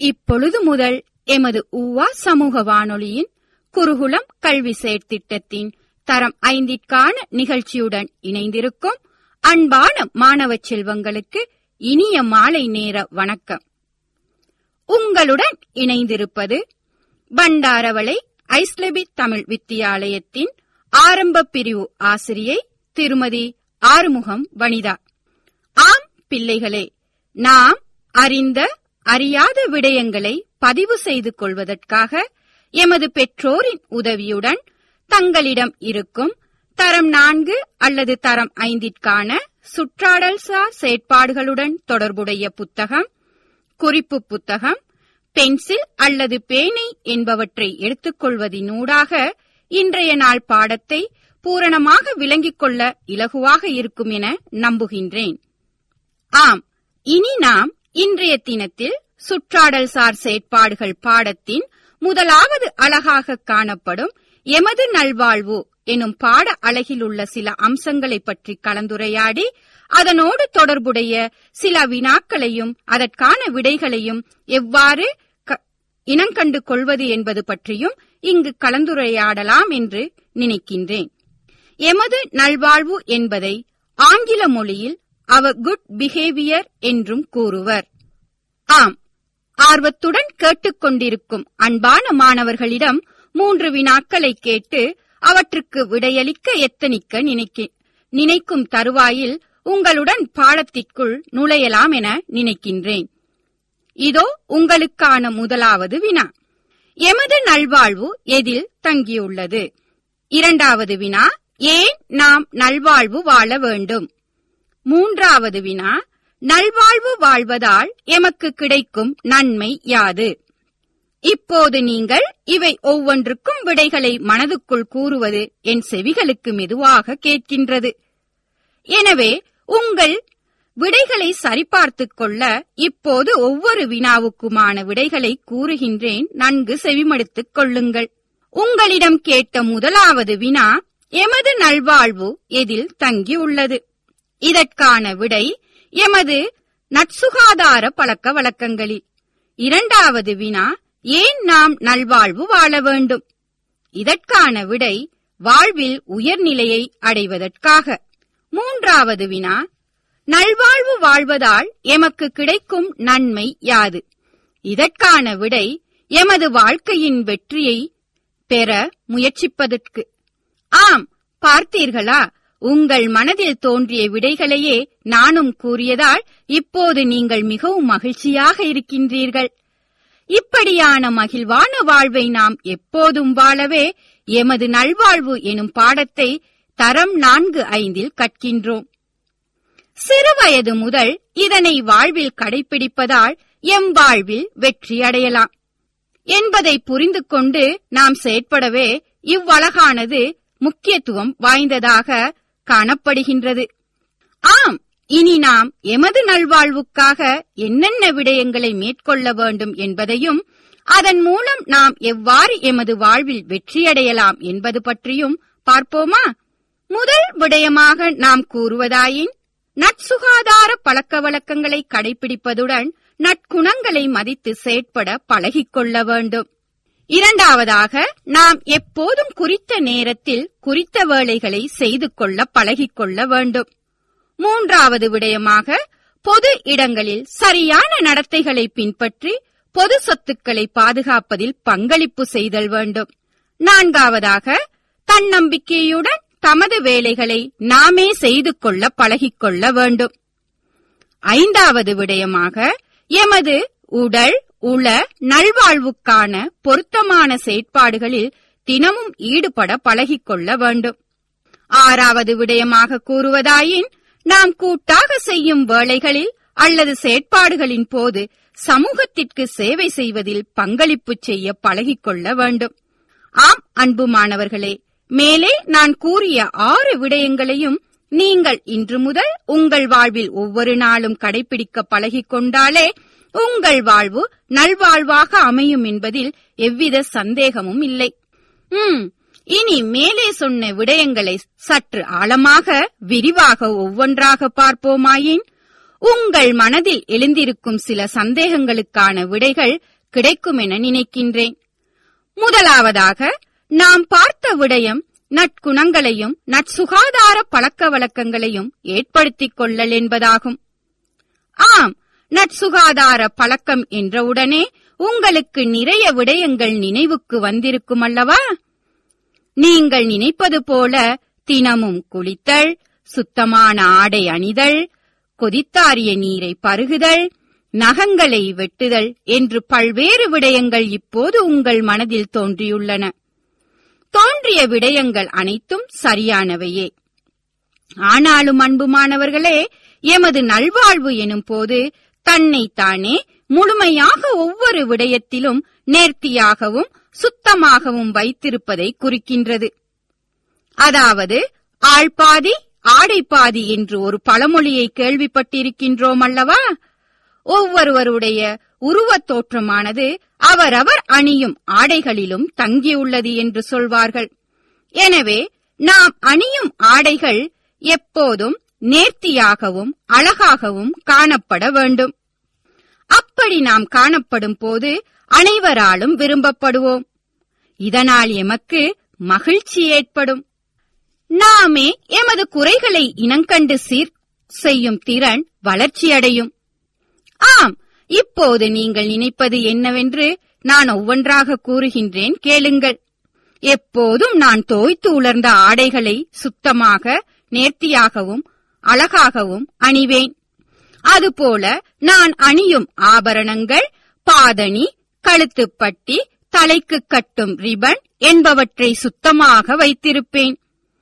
இப்பொழுது முதல் எமது ஊவா சமூக வானொலியின் குருகுலம் கல்வி செயற்திட்டத்தின் தரம் ஐந்திற்கான நிகழ்ச்சியுடன் இணைந்திருக்கும் அன்பான மாணவ செல்வங்களுக்கு இனிய மாலை நேர வணக்கம் உங்களுடன் இணைந்திருப்பது பண்டாரவளை ஐஸ்லபி தமிழ் வித்தியாலயத்தின் ஆரம்ப பிரிவு ஆசிரியை திருமதி ஆறுமுகம் வனிதா ஆம் பிள்ளைகளே நாம் அறிந்த அறியாத விடயங்களை பதிவு செய்து கொள்வதற்காக எமது பெற்றோரின் உதவியுடன் தங்களிடம் இருக்கும் தரம் நான்கு அல்லது தரம் ஐந்திற்கான சுற்றாடல்சார் செயற்பாடுகளுடன் தொடர்புடைய புத்தகம் குறிப்பு புத்தகம் பென்சில் அல்லது பேனை என்பவற்றை எடுத்துக்கொள்வதினூடாக இன்றைய நாள் பாடத்தை பூரணமாக விளங்கிக் கொள்ள இலகுவாக இருக்கும் என நம்புகின்றேன் ஆம் இனி நாம் இன்றைய தினத்தில் சுற்றாடல்சார் செயற்பாடுகள் பாடத்தின் முதலாவது அழகாக காணப்படும் எமது நல்வாழ்வு எனும் பாட அழகில் உள்ள சில அம்சங்களை பற்றி கலந்துரையாடி அதனோடு தொடர்புடைய சில வினாக்களையும் அதற்கான விடைகளையும் எவ்வாறு இனங்கண்டு கொள்வது என்பது பற்றியும் இங்கு கலந்துரையாடலாம் என்று நினைக்கின்றேன் எமது நல்வாழ்வு என்பதை ஆங்கில மொழியில் அவர் குட் பிஹேவியர் என்றும் கூறுவர் ஆம் ஆர்வத்துடன் கேட்டுக்கொண்டிருக்கும் அன்பான மாணவர்களிடம் மூன்று வினாக்களை கேட்டு அவற்றுக்கு விடையளிக்க எத்தனிக்க நினைக்க நினைக்கும் தருவாயில் உங்களுடன் பாடத்திற்குள் நுழையலாம் என நினைக்கின்றேன் இதோ உங்களுக்கான முதலாவது வினா எமது நல்வாழ்வு எதில் தங்கியுள்ளது இரண்டாவது வினா ஏன் நாம் நல்வாழ்வு வாழ வேண்டும் மூன்றாவது வினா நல்வாழ்வு வாழ்வதால் எமக்கு கிடைக்கும் நன்மை யாது இப்போது நீங்கள் இவை ஒவ்வொன்றுக்கும் விடைகளை மனதுக்குள் கூறுவது என் செவிகளுக்கு மெதுவாக கேட்கின்றது எனவே உங்கள் விடைகளை சரிபார்த்துக் கொள்ள இப்போது ஒவ்வொரு வினாவுக்குமான விடைகளை கூறுகின்றேன் நன்கு செவிமடுத்துக் கொள்ளுங்கள் உங்களிடம் கேட்ட முதலாவது வினா எமது நல்வாழ்வு எதில் தங்கியுள்ளது இதற்கான விடை எமது நட்சுகாதார பழக்க வழக்கங்களில் இரண்டாவது வினா ஏன் நாம் நல்வாழ்வு வாழ வேண்டும் இதற்கான விடை வாழ்வில் உயர்நிலையை அடைவதற்காக மூன்றாவது வினா நல்வாழ்வு வாழ்வதால் எமக்கு கிடைக்கும் நன்மை யாது இதற்கான விடை எமது வாழ்க்கையின் வெற்றியை பெற முயற்சிப்பதற்கு ஆம் பார்த்தீர்களா உங்கள் மனதில் தோன்றிய விடைகளையே நானும் கூறியதால் இப்போது நீங்கள் மிகவும் மகிழ்ச்சியாக இருக்கின்றீர்கள் இப்படியான மகிழ்வான வாழ்வை நாம் எப்போதும் வாழவே எமது நல்வாழ்வு எனும் பாடத்தை தரம் நான்கு ஐந்தில் கற்கின்றோம் சிறுவயது முதல் இதனை வாழ்வில் கடைபிடிப்பதால் எம் வாழ்வில் வெற்றி அடையலாம் என்பதை புரிந்து கொண்டு நாம் செயற்படவே இவ்வழகானது முக்கியத்துவம் வாய்ந்ததாக காணப்படுகின்றது ஆம் இனி நாம் எமது நல்வாழ்வுக்காக என்னென்ன விடயங்களை மேற்கொள்ள வேண்டும் என்பதையும் அதன் மூலம் நாம் எவ்வாறு எமது வாழ்வில் வெற்றியடையலாம் என்பது பற்றியும் பார்ப்போமா முதல் விடயமாக நாம் கூறுவதாயின் நட்சுகாதார பழக்க வழக்கங்களை கடைபிடிப்பதுடன் நற்குணங்களை மதித்து செயற்பட பழகிக்கொள்ள வேண்டும் இரண்டாவதாக நாம் எப்போதும் குறித்த நேரத்தில் குறித்த வேலைகளை செய்து கொள்ள பழகிக்கொள்ள வேண்டும் மூன்றாவது விடயமாக பொது இடங்களில் சரியான நடத்தைகளை பின்பற்றி பொது சொத்துக்களை பாதுகாப்பதில் பங்களிப்பு செய்தல் வேண்டும் நான்காவதாக தன்னம்பிக்கையுடன் தமது வேலைகளை நாமே செய்து கொள்ள பழகிக்கொள்ள வேண்டும் ஐந்தாவது விடயமாக எமது உடல் உள நல்வாழ்வுக்கான பொருத்தமான செயற்பாடுகளில் தினமும் ஈடுபட பழகிக்கொள்ள வேண்டும் ஆறாவது விடயமாக கூறுவதாயின் நாம் கூட்டாக செய்யும் வேலைகளில் அல்லது செயற்பாடுகளின் போது சமூகத்திற்கு சேவை செய்வதில் பங்களிப்பு செய்ய பழகிக்கொள்ள வேண்டும் ஆம் அன்பு மாணவர்களே மேலே நான் கூறிய ஆறு விடயங்களையும் நீங்கள் இன்று முதல் உங்கள் வாழ்வில் ஒவ்வொரு நாளும் கடைபிடிக்க பழகிக் கொண்டாலே உங்கள் வாழ்வு நல்வாழ்வாக அமையும் என்பதில் எவ்வித சந்தேகமும் இல்லை ம் இனி மேலே சொன்ன விடயங்களை சற்று ஆழமாக விரிவாக ஒவ்வொன்றாக பார்ப்போமாயின் உங்கள் மனதில் எழுந்திருக்கும் சில சந்தேகங்களுக்கான விடைகள் கிடைக்கும் என நினைக்கின்றேன் முதலாவதாக நாம் பார்த்த விடயம் நற்குணங்களையும் நற்சுகாதார பழக்க வழக்கங்களையும் ஏற்படுத்திக் கொள்ளல் என்பதாகும் ஆம் நற்சுகாதார பழக்கம் என்றவுடனே உங்களுக்கு நிறைய விடயங்கள் நினைவுக்கு வந்திருக்கும் அல்லவா நீங்கள் நினைப்பது போல தினமும் குளித்தல் சுத்தமான ஆடை அணிதல் கொதித்தாரிய நீரை பருகுதல் நகங்களை வெட்டுதல் என்று பல்வேறு விடயங்கள் இப்போது உங்கள் மனதில் தோன்றியுள்ளன தோன்றிய விடயங்கள் அனைத்தும் சரியானவையே ஆனாலும் அன்புமானவர்களே எமது நல்வாழ்வு எனும் போது தன்னைத்தானே முழுமையாக ஒவ்வொரு விடயத்திலும் நேர்த்தியாகவும் சுத்தமாகவும் வைத்திருப்பதை குறிக்கின்றது அதாவது ஆள்பாதி ஆடைப்பாதி என்று ஒரு பழமொழியை கேள்விப்பட்டிருக்கின்றோம் அல்லவா ஒவ்வொருவருடைய உருவத் தோற்றமானது அவரவர் அணியும் ஆடைகளிலும் தங்கியுள்ளது என்று சொல்வார்கள் எனவே நாம் அணியும் ஆடைகள் எப்போதும் நேர்த்தியாகவும் அழகாகவும் காணப்பட வேண்டும் அப்படி நாம் காணப்படும் போது அனைவராலும் விரும்பப்படுவோம் இதனால் எமக்கு மகிழ்ச்சி ஏற்படும் நாமே எமது குறைகளை இனங்கண்டு சீர் செய்யும் திறன் வளர்ச்சியடையும் ஆம் இப்போது நீங்கள் நினைப்பது என்னவென்று நான் ஒவ்வொன்றாக கூறுகின்றேன் கேளுங்கள் எப்போதும் நான் தோய்த்து உலர்ந்த ஆடைகளை சுத்தமாக நேர்த்தியாகவும் அழகாகவும் அணிவேன் அதுபோல நான் அணியும் ஆபரணங்கள் பாதணி கழுத்துப்பட்டி தலைக்கு கட்டும் ரிபன் என்பவற்றை சுத்தமாக வைத்திருப்பேன்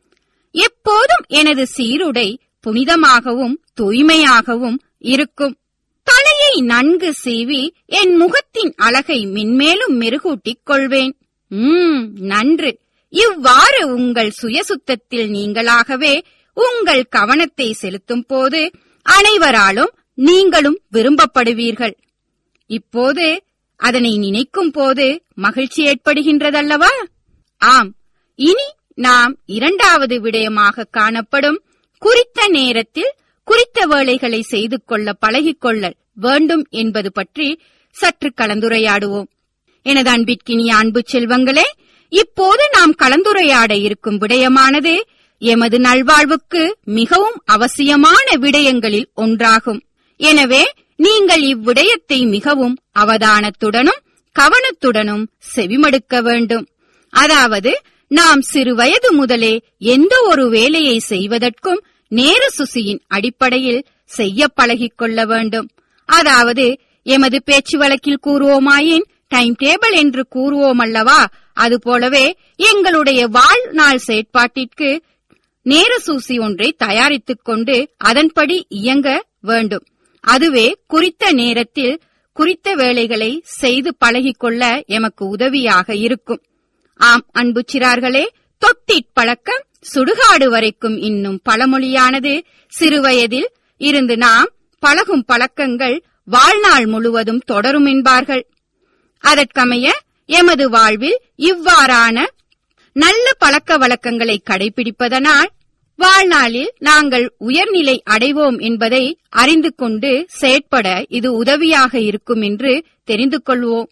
எப்போதும் எனது சீருடை புனிதமாகவும் தூய்மையாகவும் இருக்கும் தலையை நன்கு சீவி என் முகத்தின் அழகை மென்மேலும் மெருகூட்டிக் கொள்வேன் ம் நன்று இவ்வாறு உங்கள் சுயசுத்தத்தில் நீங்களாகவே உங்கள் கவனத்தை செலுத்தும் போது அனைவராலும் நீங்களும் விரும்பப்படுவீர்கள் இப்போது அதனை நினைக்கும் போது மகிழ்ச்சி ஏற்படுகின்றதல்லவா ஆம் இனி நாம் இரண்டாவது விடயமாக காணப்படும் குறித்த நேரத்தில் குறித்த வேலைகளை செய்து கொள்ள பழகிக்கொள்ளல் வேண்டும் என்பது பற்றி சற்று கலந்துரையாடுவோம் எனது அன்பிற்கினிய அன்பு செல்வங்களே இப்போது நாம் கலந்துரையாட இருக்கும் விடயமானது எமது நல்வாழ்வுக்கு மிகவும் அவசியமான விடயங்களில் ஒன்றாகும் எனவே நீங்கள் இவ்விடயத்தை மிகவும் அவதானத்துடனும் கவனத்துடனும் செவிமடுக்க வேண்டும் அதாவது நாம் சிறு வயது முதலே எந்த ஒரு வேலையை செய்வதற்கும் நேர சுசியின் அடிப்படையில் செய்ய பழகிக் கொள்ள வேண்டும் அதாவது எமது பேச்சு வழக்கில் கூறுவோமாயின் டைம் டேபிள் என்று கூறுவோம் அல்லவா அதுபோலவே எங்களுடைய வாழ்நாள் செயற்பாட்டிற்கு நேர சூசி ஒன்றை தயாரித்துக் கொண்டு அதன்படி இயங்க வேண்டும் அதுவே குறித்த நேரத்தில் குறித்த வேலைகளை செய்து பழகிக்கொள்ள எமக்கு உதவியாக இருக்கும் ஆம் அன்பு சிறார்களே தொட்டிற் பழக்கம் சுடுகாடு வரைக்கும் இன்னும் பழமொழியானது சிறுவயதில் இருந்து நாம் பழகும் பழக்கங்கள் வாழ்நாள் முழுவதும் தொடரும் என்பார்கள் அதற்கமைய எமது வாழ்வில் இவ்வாறான நல்ல பழக்க வழக்கங்களை கடைபிடிப்பதனால் வாழ்நாளில் நாங்கள் உயர்நிலை அடைவோம் என்பதை அறிந்து கொண்டு செயற்பட இது உதவியாக இருக்கும் என்று தெரிந்து கொள்வோம்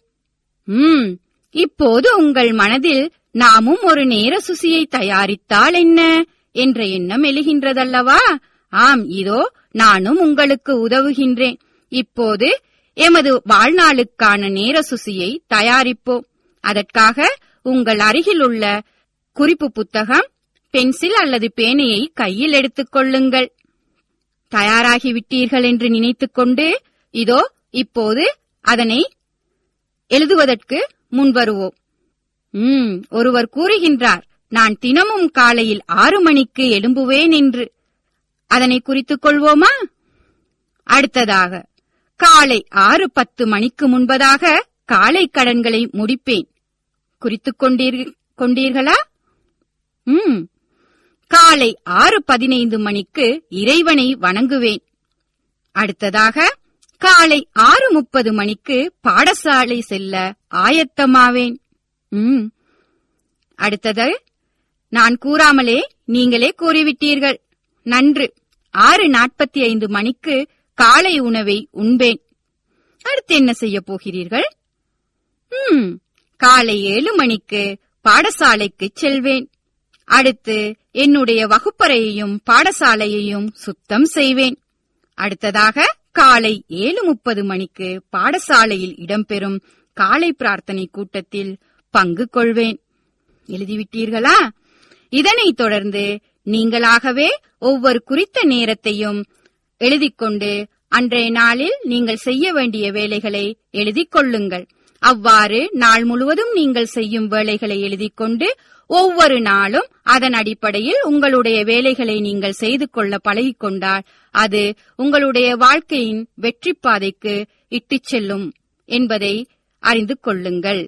ம் இப்போது உங்கள் மனதில் நாமும் ஒரு நேர சுசியை தயாரித்தால் என்ன என்ற எண்ணம் எழுகின்றதல்லவா ஆம் இதோ நானும் உங்களுக்கு உதவுகின்றேன் இப்போது எமது வாழ்நாளுக்கான நேர சுசியை தயாரிப்போம் அதற்காக உங்கள் அருகிலுள்ள குறிப்பு புத்தகம் பென்சில் அல்லது பேனையை கையில் எடுத்துக் கொள்ளுங்கள் தயாராகிவிட்டீர்கள் என்று நினைத்துக்கொண்டு இதோ இப்போது அதனை எழுதுவதற்கு முன்வருவோம் ம் ஒருவர் கூறுகின்றார் நான் தினமும் காலையில் ஆறு மணிக்கு எழும்புவேன் என்று அதனை குறித்துக் கொள்வோமா அடுத்ததாக காலை ஆறு பத்து மணிக்கு முன்பதாக காலை கடன்களை முடிப்பேன் குறித்துக் கொண்டீர் கொண்டீர்களா ம் காலை ஆறு பதினைந்து மணிக்கு இறைவனை வணங்குவேன் அடுத்ததாக காலை ஆறு முப்பது மணிக்கு பாடசாலை செல்ல ஆயத்தமாவேன் ம் அடுத்தது நான் கூறாமலே நீங்களே கூறிவிட்டீர்கள் நன்று ஆறு நாற்பத்தி ஐந்து மணிக்கு காலை உணவை உண்பேன் அடுத்து என்ன செய்ய போகிறீர்கள் ம் காலை ஏழு மணிக்கு பாடசாலைக்கு செல்வேன் அடுத்து என்னுடைய வகுப்பறையையும் பாடசாலையையும் சுத்தம் செய்வேன் அடுத்ததாக காலை ஏழு முப்பது மணிக்கு பாடசாலையில் இடம்பெறும் காலை பிரார்த்தனை கூட்டத்தில் பங்கு கொள்வேன் எழுதிவிட்டீர்களா இதனைத் தொடர்ந்து நீங்களாகவே ஒவ்வொரு குறித்த நேரத்தையும் எழுதிக் கொண்டு அன்றைய நாளில் நீங்கள் செய்ய வேண்டிய வேலைகளை எழுதிக் கொள்ளுங்கள் அவ்வாறு நாள் முழுவதும் நீங்கள் செய்யும் வேலைகளை எழுதிக் கொண்டு ஒவ்வொரு நாளும் அதன் அடிப்படையில் உங்களுடைய வேலைகளை நீங்கள் செய்து கொள்ள பழகிக் கொண்டால் அது உங்களுடைய வாழ்க்கையின் வெற்றி பாதைக்கு இட்டுச் செல்லும் என்பதை அறிந்து கொள்ளுங்கள்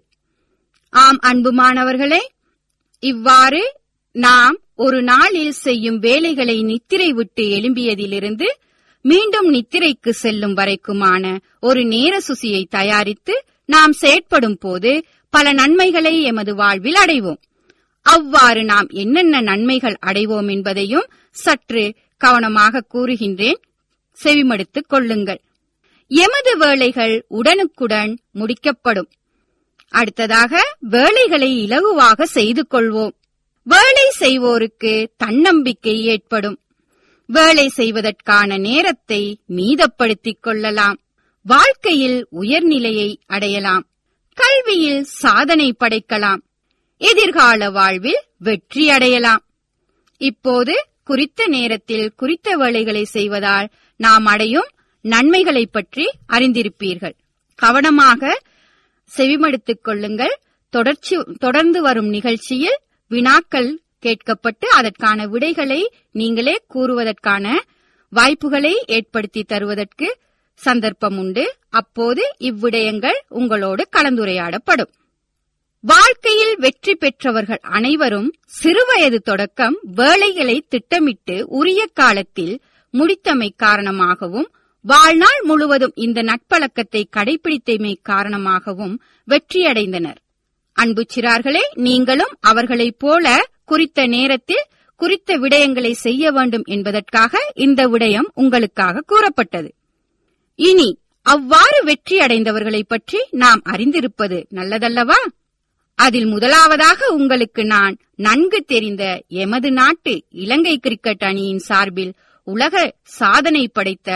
ஆம் அன்புமானவர்களே இவ்வாறு நாம் ஒரு நாளில் செய்யும் வேலைகளை நித்திரை விட்டு எழும்பியதிலிருந்து மீண்டும் நித்திரைக்கு செல்லும் வரைக்குமான ஒரு நேர சுசியை தயாரித்து நாம் செயற்படும் போது பல நன்மைகளை எமது வாழ்வில் அடைவோம் அவ்வாறு நாம் என்னென்ன நன்மைகள் அடைவோம் என்பதையும் சற்று கவனமாக கூறுகின்றேன் செவிமடுத்துக் கொள்ளுங்கள் எமது வேலைகள் உடனுக்குடன் முடிக்கப்படும் அடுத்ததாக வேலைகளை இலகுவாக செய்து கொள்வோம் வேலை செய்வோருக்கு தன்னம்பிக்கை ஏற்படும் வேலை செய்வதற்கான நேரத்தை மீதப்படுத்திக் கொள்ளலாம் வாழ்க்கையில் உயர்நிலையை அடையலாம் கல்வியில் சாதனை படைக்கலாம் எதிர்கால வாழ்வில் வெற்றி அடையலாம் இப்போது குறித்த நேரத்தில் குறித்த வேலைகளை செய்வதால் நாம் அடையும் நன்மைகளை பற்றி அறிந்திருப்பீர்கள் கவனமாக செவிமடுத்துக் கொள்ளுங்கள் தொடர்ச்சி தொடர்ந்து வரும் நிகழ்ச்சியில் வினாக்கள் கேட்கப்பட்டு அதற்கான விடைகளை நீங்களே கூறுவதற்கான வாய்ப்புகளை ஏற்படுத்தி தருவதற்கு சந்தர்ப்பம் உண்டு அப்போது இவ்விடயங்கள் உங்களோடு கலந்துரையாடப்படும் வாழ்க்கையில் வெற்றி பெற்றவர்கள் அனைவரும் சிறுவயது தொடக்கம் வேலைகளை திட்டமிட்டு உரிய காலத்தில் முடித்தமை காரணமாகவும் வாழ்நாள் முழுவதும் இந்த நட்பழக்கத்தை கடைபிடித்தமை காரணமாகவும் வெற்றியடைந்தனர் அன்பு சிறார்களே நீங்களும் அவர்களைப் போல குறித்த நேரத்தில் குறித்த விடயங்களை செய்ய வேண்டும் என்பதற்காக இந்த விடயம் உங்களுக்காக கூறப்பட்டது இனி அவ்வாறு வெற்றி அடைந்தவர்களை பற்றி நாம் அறிந்திருப்பது நல்லதல்லவா அதில் முதலாவதாக உங்களுக்கு நான் நன்கு தெரிந்த எமது நாட்டு இலங்கை கிரிக்கெட் அணியின் சார்பில் உலக சாதனை படைத்த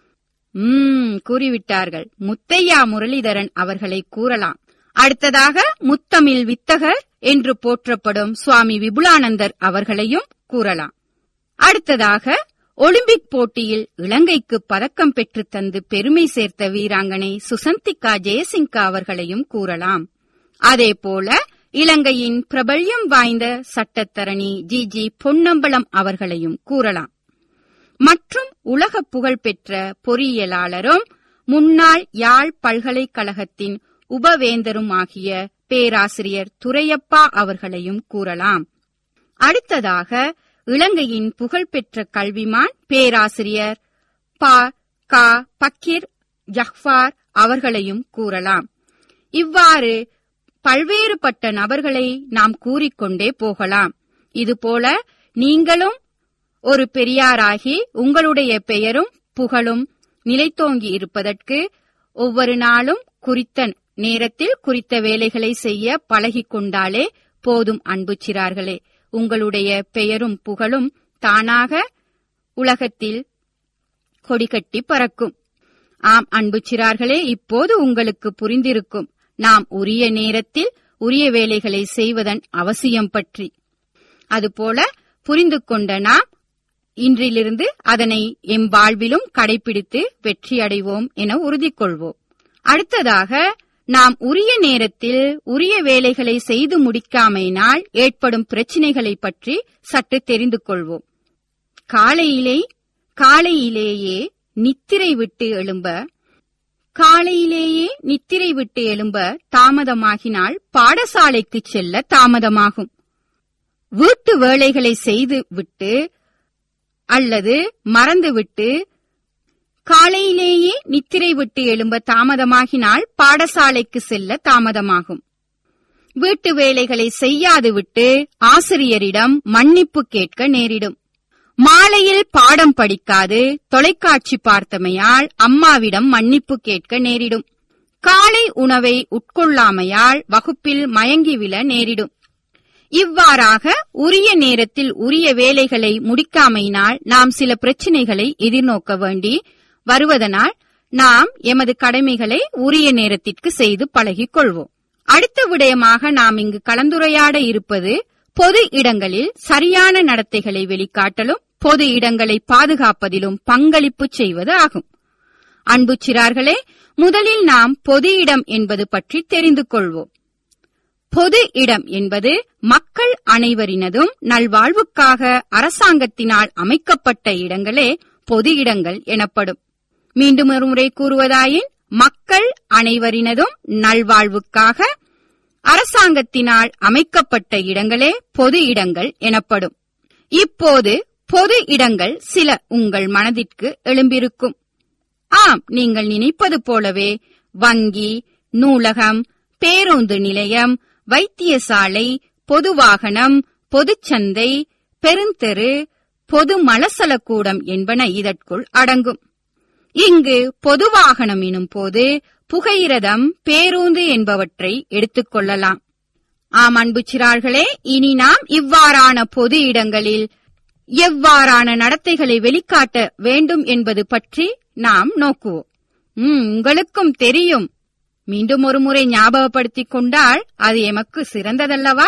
உம் கூறிவிட்டார்கள் முத்தையா முரளிதரன் அவர்களை கூறலாம் அடுத்ததாக முத்தமிழ் வித்தகர் என்று போற்றப்படும் சுவாமி விபுலானந்தர் அவர்களையும் கூறலாம் அடுத்ததாக ஒலிம்பிக் போட்டியில் இலங்கைக்கு பதக்கம் பெற்று தந்து பெருமை சேர்த்த வீராங்கனை சுசந்திகா ஜெயசிங்கா அவர்களையும் கூறலாம் அதேபோல இலங்கையின் பிரபல்யம் வாய்ந்த சட்டத்தரணி ஜி ஜி பொன்னம்பலம் அவர்களையும் கூறலாம் மற்றும் உலக புகழ்பெற்ற பொறியியலாளரும் முன்னாள் யாழ் பல்கலைக்கழகத்தின் உபவேந்தருமாகிய பேராசிரியர் துரையப்பா அவர்களையும் கூறலாம் அடுத்ததாக இலங்கையின் புகழ்பெற்ற கல்விமான் பேராசிரியர் ப க பக்கீர் ஜஃபார் அவர்களையும் கூறலாம் இவ்வாறு பல்வேறுபட்ட நபர்களை நாம் கூறிக்கொண்டே போகலாம் இதுபோல நீங்களும் ஒரு பெரியாராகி உங்களுடைய பெயரும் புகழும் நிலைத்தோங்கி இருப்பதற்கு ஒவ்வொரு நாளும் குறித்த நேரத்தில் குறித்த வேலைகளை செய்ய பழகிக் கொண்டாலே போதும் அன்பு சிறார்களே உங்களுடைய பெயரும் புகழும் தானாக உலகத்தில் கொடிகட்டி பறக்கும் ஆம் அன்பு சிறார்களே இப்போது உங்களுக்கு புரிந்திருக்கும் நாம் உரிய நேரத்தில் உரிய வேலைகளை செய்வதன் அவசியம் பற்றி அதுபோல புரிந்து கொண்ட நாம் இன்றிலிருந்து அதனை எம் வாழ்விலும் கடைபிடித்து வெற்றி அடைவோம் என உறுதி கொள்வோம் அடுத்ததாக நாம் உரிய நேரத்தில் உரிய வேலைகளை செய்து முடிக்காமையினால் ஏற்படும் பிரச்சினைகளை பற்றி சற்று தெரிந்து கொள்வோம் காலையிலே காலையிலேயே நித்திரை விட்டு எழும்ப காலையிலேயே நித்திரை விட்டு எழும்ப தாமதமாகினால் பாடசாலைக்கு செல்ல தாமதமாகும் வீட்டு வேலைகளை செய்து விட்டு அல்லது மறந்துவிட்டு காலையிலேயே நித்திரை விட்டு எழும்ப தாமதமாகினால் பாடசாலைக்கு செல்ல தாமதமாகும் வீட்டு வேலைகளை செய்யாது விட்டு ஆசிரியரிடம் மன்னிப்பு கேட்க நேரிடும் மாலையில் பாடம் படிக்காது தொலைக்காட்சி பார்த்தமையால் அம்மாவிடம் மன்னிப்பு கேட்க நேரிடும் காலை உணவை உட்கொள்ளாமையால் வகுப்பில் மயங்கி விழ நேரிடும் இவ்வாறாக உரிய நேரத்தில் உரிய வேலைகளை முடிக்காமையினால் நாம் சில பிரச்சினைகளை எதிர்நோக்க வேண்டி வருவதனால் நாம் எமது கடமைகளை உரிய நேரத்திற்கு செய்து பழகிக் கொள்வோம் அடுத்த விடயமாக நாம் இங்கு கலந்துரையாட இருப்பது பொது இடங்களில் சரியான நடத்தைகளை வெளிக்காட்டலும் பொது இடங்களை பாதுகாப்பதிலும் பங்களிப்பு செய்வது ஆகும் அன்பு சிறார்களே முதலில் நாம் பொது இடம் என்பது பற்றி தெரிந்து கொள்வோம் பொது இடம் என்பது மக்கள் அனைவரினதும் நல்வாழ்வுக்காக அரசாங்கத்தினால் அமைக்கப்பட்ட இடங்களே பொது இடங்கள் எனப்படும் மீண்டும் ஒரு முறை கூறுவதாயின் மக்கள் அனைவரினதும் நல்வாழ்வுக்காக அரசாங்கத்தினால் அமைக்கப்பட்ட இடங்களே பொது இடங்கள் எனப்படும் இப்போது பொது இடங்கள் சில உங்கள் மனதிற்கு எழும்பிருக்கும் ஆம் நீங்கள் நினைப்பது போலவே வங்கி நூலகம் பேருந்து நிலையம் வைத்தியசாலை பொது வாகனம் பொதுச்சந்தை பெருந்தெரு பொது மலசலக்கூடம் என்பன இதற்குள் அடங்கும் இங்கு பொது வாகனம் எனும் போது புகையிரதம் பேருந்து என்பவற்றை எடுத்துக் கொள்ளலாம் ஆம் அன்பு சிறார்களே இனி நாம் இவ்வாறான பொது இடங்களில் எவ்வாறான நடத்தைகளை வெளிக்காட்ட வேண்டும் என்பது பற்றி நாம் நோக்குவோம் ம் உங்களுக்கும் தெரியும் மீண்டும் ஒரு முறை ஞாபகப்படுத்திக் கொண்டால் அது எமக்கு சிறந்ததல்லவா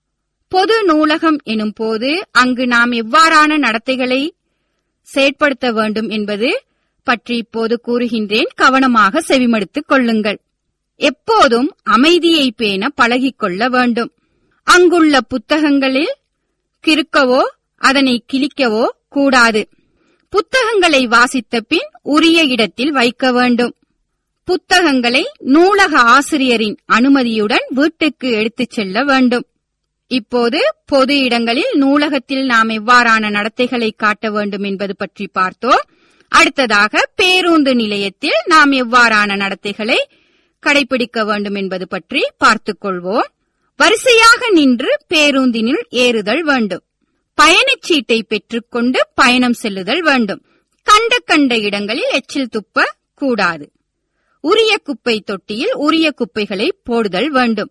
பொது நூலகம் எனும் போது அங்கு நாம் எவ்வாறான நடத்தைகளை செயற்படுத்த வேண்டும் என்பது பற்றி இப்போது கூறுகின்றேன் கவனமாக செவிமடுத்துக் கொள்ளுங்கள் எப்போதும் அமைதியை பேண பழகிக் கொள்ள வேண்டும் அங்குள்ள புத்தகங்களில் கிறுக்கவோ அதனை கிழிக்கவோ கூடாது புத்தகங்களை வாசித்த பின் உரிய இடத்தில் வைக்க வேண்டும் புத்தகங்களை நூலக ஆசிரியரின் அனுமதியுடன் வீட்டுக்கு எடுத்துச் செல்ல வேண்டும் இப்போது பொது இடங்களில் நூலகத்தில் நாம் எவ்வாறான நடத்தைகளை காட்ட வேண்டும் என்பது பற்றி பார்த்தோம் அடுத்ததாக பேருந்து நிலையத்தில் நாம் எவ்வாறான நடத்தைகளை கடைபிடிக்க வேண்டும் என்பது பற்றி பார்த்துக் கொள்வோம் வரிசையாக நின்று பேருந்தினுள் ஏறுதல் வேண்டும் பயணச்சீட்டை பெற்றுக்கொண்டு பயணம் செல்லுதல் வேண்டும் கண்ட கண்ட இடங்களில் எச்சில் துப்ப கூடாது உரிய குப்பை தொட்டியில் உரிய குப்பைகளை போடுதல் வேண்டும்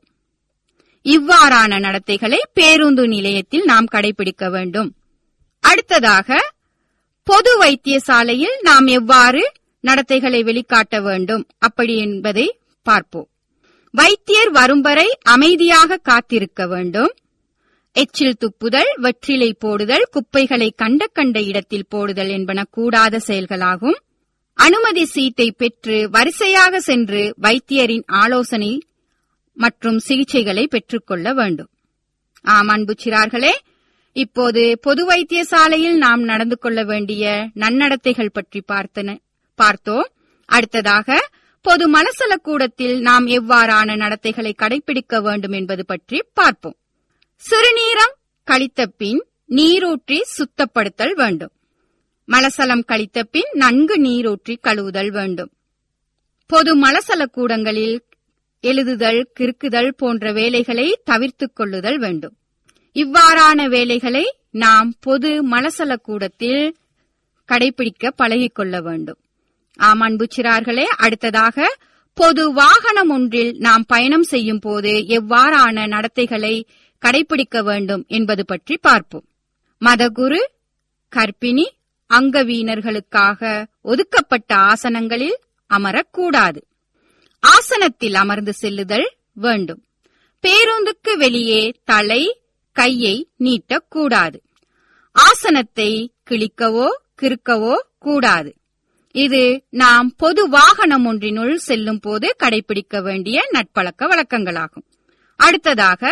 இவ்வாறான நடத்தைகளை பேருந்து நிலையத்தில் நாம் கடைபிடிக்க வேண்டும் அடுத்ததாக பொது வைத்தியசாலையில் நாம் எவ்வாறு நடத்தைகளை வெளிக்காட்ட வேண்டும் அப்படி என்பதை பார்ப்போம் வைத்தியர் வரும் வரை அமைதியாக காத்திருக்க வேண்டும் எச்சில் துப்புதல் வெற்றிலை போடுதல் குப்பைகளை கண்ட கண்ட இடத்தில் போடுதல் என்பன கூடாத செயல்களாகும் அனுமதி சீட்டை பெற்று வரிசையாக சென்று வைத்தியரின் ஆலோசனை மற்றும் சிகிச்சைகளை பெற்றுக்கொள்ள வேண்டும் ஆம் அன்பு சிறார்களே இப்போது பொது வைத்தியசாலையில் நாம் நடந்து கொள்ள வேண்டிய நன்னடத்தைகள் பற்றி பார்த்தன பார்த்தோம் அடுத்ததாக பொது மலசல கூடத்தில் நாம் எவ்வாறான நடத்தைகளை கடைபிடிக்க வேண்டும் என்பது பற்றி பார்ப்போம் சிறுநீரம் கழித்த பின் நீரூற்றி சுத்தப்படுத்தல் வேண்டும் மலசலம் கழித்த பின் நன்கு நீரூற்றி கழுவுதல் வேண்டும் பொது மலசல கூடங்களில் எழுதுதல் கிறுக்குதல் போன்ற வேலைகளை தவிர்த்துக் கொள்ளுதல் வேண்டும் இவ்வாறான வேலைகளை நாம் பொது மலசல கூடத்தில் கடைபிடிக்க பழகிக் கொள்ள வேண்டும் ஆம் அன்பு சிறார்களே அடுத்ததாக பொது வாகனம் ஒன்றில் நாம் பயணம் செய்யும் போது எவ்வாறான நடத்தைகளை கடைபிடிக்க வேண்டும் என்பது பற்றி பார்ப்போம் மதகுரு கர்ப்பிணி அங்கவீனர்களுக்காக ஒதுக்கப்பட்ட ஆசனங்களில் அமரக்கூடாது ஆசனத்தில் அமர்ந்து செல்லுதல் வேண்டும் பேருந்துக்கு வெளியே தலை கையை நீட்டக்கூடாது ஆசனத்தை கிழிக்கவோ கிறுக்கவோ கூடாது இது நாம் பொது வாகனம் ஒன்றினுள் செல்லும் போது கடைபிடிக்க வேண்டிய நட்பழக்க வழக்கங்களாகும் அடுத்ததாக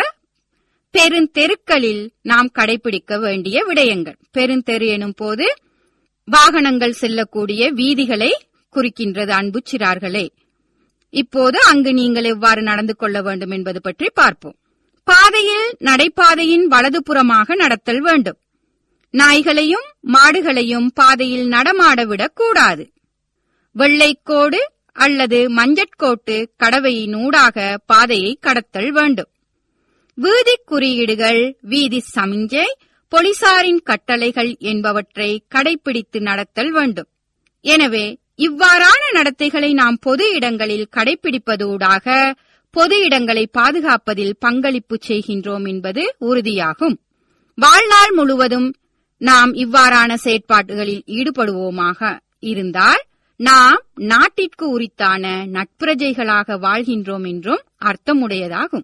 பெருந்தெருக்களில் நாம் கடைபிடிக்க வேண்டிய விடயங்கள் பெருந்தெரு எனும் போது வாகனங்கள் செல்லக்கூடிய வீதிகளை குறிக்கின்றது அன்பு சிறார்களே இப்போது அங்கு நீங்கள் எவ்வாறு நடந்து கொள்ள வேண்டும் என்பது பற்றி பார்ப்போம் பாதையில் நடைபாதையின் வலதுபுறமாக நடத்தல் வேண்டும் நாய்களையும் மாடுகளையும் பாதையில் நடமாட விடக்கூடாது வெள்ளைக்கோடு அல்லது மஞ்சட்கோட்டு கடவையினூடாக பாதையை கடத்தல் வேண்டும் வீதி குறியீடுகள் வீதி சமிஞ்சை போலீசாரின் கட்டளைகள் என்பவற்றை கடைபிடித்து நடத்தல் வேண்டும் எனவே இவ்வாறான நடத்தைகளை நாம் பொது இடங்களில் கடைபிடிப்பதூடாக பொது இடங்களை பாதுகாப்பதில் பங்களிப்பு செய்கின்றோம் என்பது உறுதியாகும் வாழ்நாள் முழுவதும் நாம் இவ்வாறான செயற்பாடுகளில் ஈடுபடுவோமாக இருந்தால் நாம் நாட்டிற்கு உரித்தான நட்பிரஜைகளாக வாழ்கின்றோம் என்றும் அர்த்தமுடையதாகும்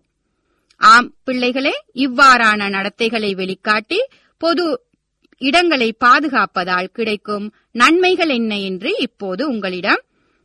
ஆம் பிள்ளைகளே இவ்வாறான நடத்தைகளை வெளிக்காட்டி பொது இடங்களை பாதுகாப்பதால் கிடைக்கும் நன்மைகள் என்ன என்று இப்போது உங்களிடம்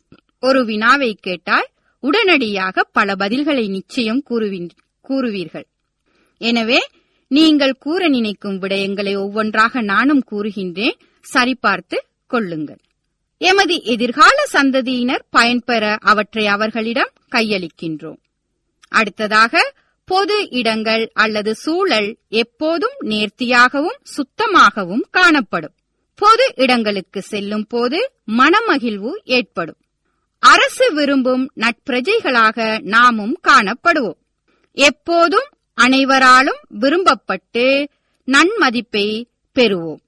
ஒரு வினாவை கேட்டால் உடனடியாக பல பதில்களை நிச்சயம் கூறுவின்- கூறுவீர்கள் எனவே நீங்கள் கூற நினைக்கும் விடயங்களை ஒவ்வொன்றாக நானும் கூறுகின்றேன் சரிபார்த்து கொள்ளுங்கள் எமது எதிர்கால சந்ததியினர் பயன்பெற அவற்றை அவர்களிடம் கையளிக்கின்றோம் அடுத்ததாக பொது இடங்கள் அல்லது சூழல் எப்போதும் நேர்த்தியாகவும் சுத்தமாகவும் காணப்படும் பொது இடங்களுக்கு செல்லும் போது மனமகிழ்வு ஏற்படும் அரசு விரும்பும் நட்பிரஜைகளாக நாமும் காணப்படுவோம் எப்போதும் அனைவராலும் விரும்பப்பட்டு நன்மதிப்பை பெறுவோம்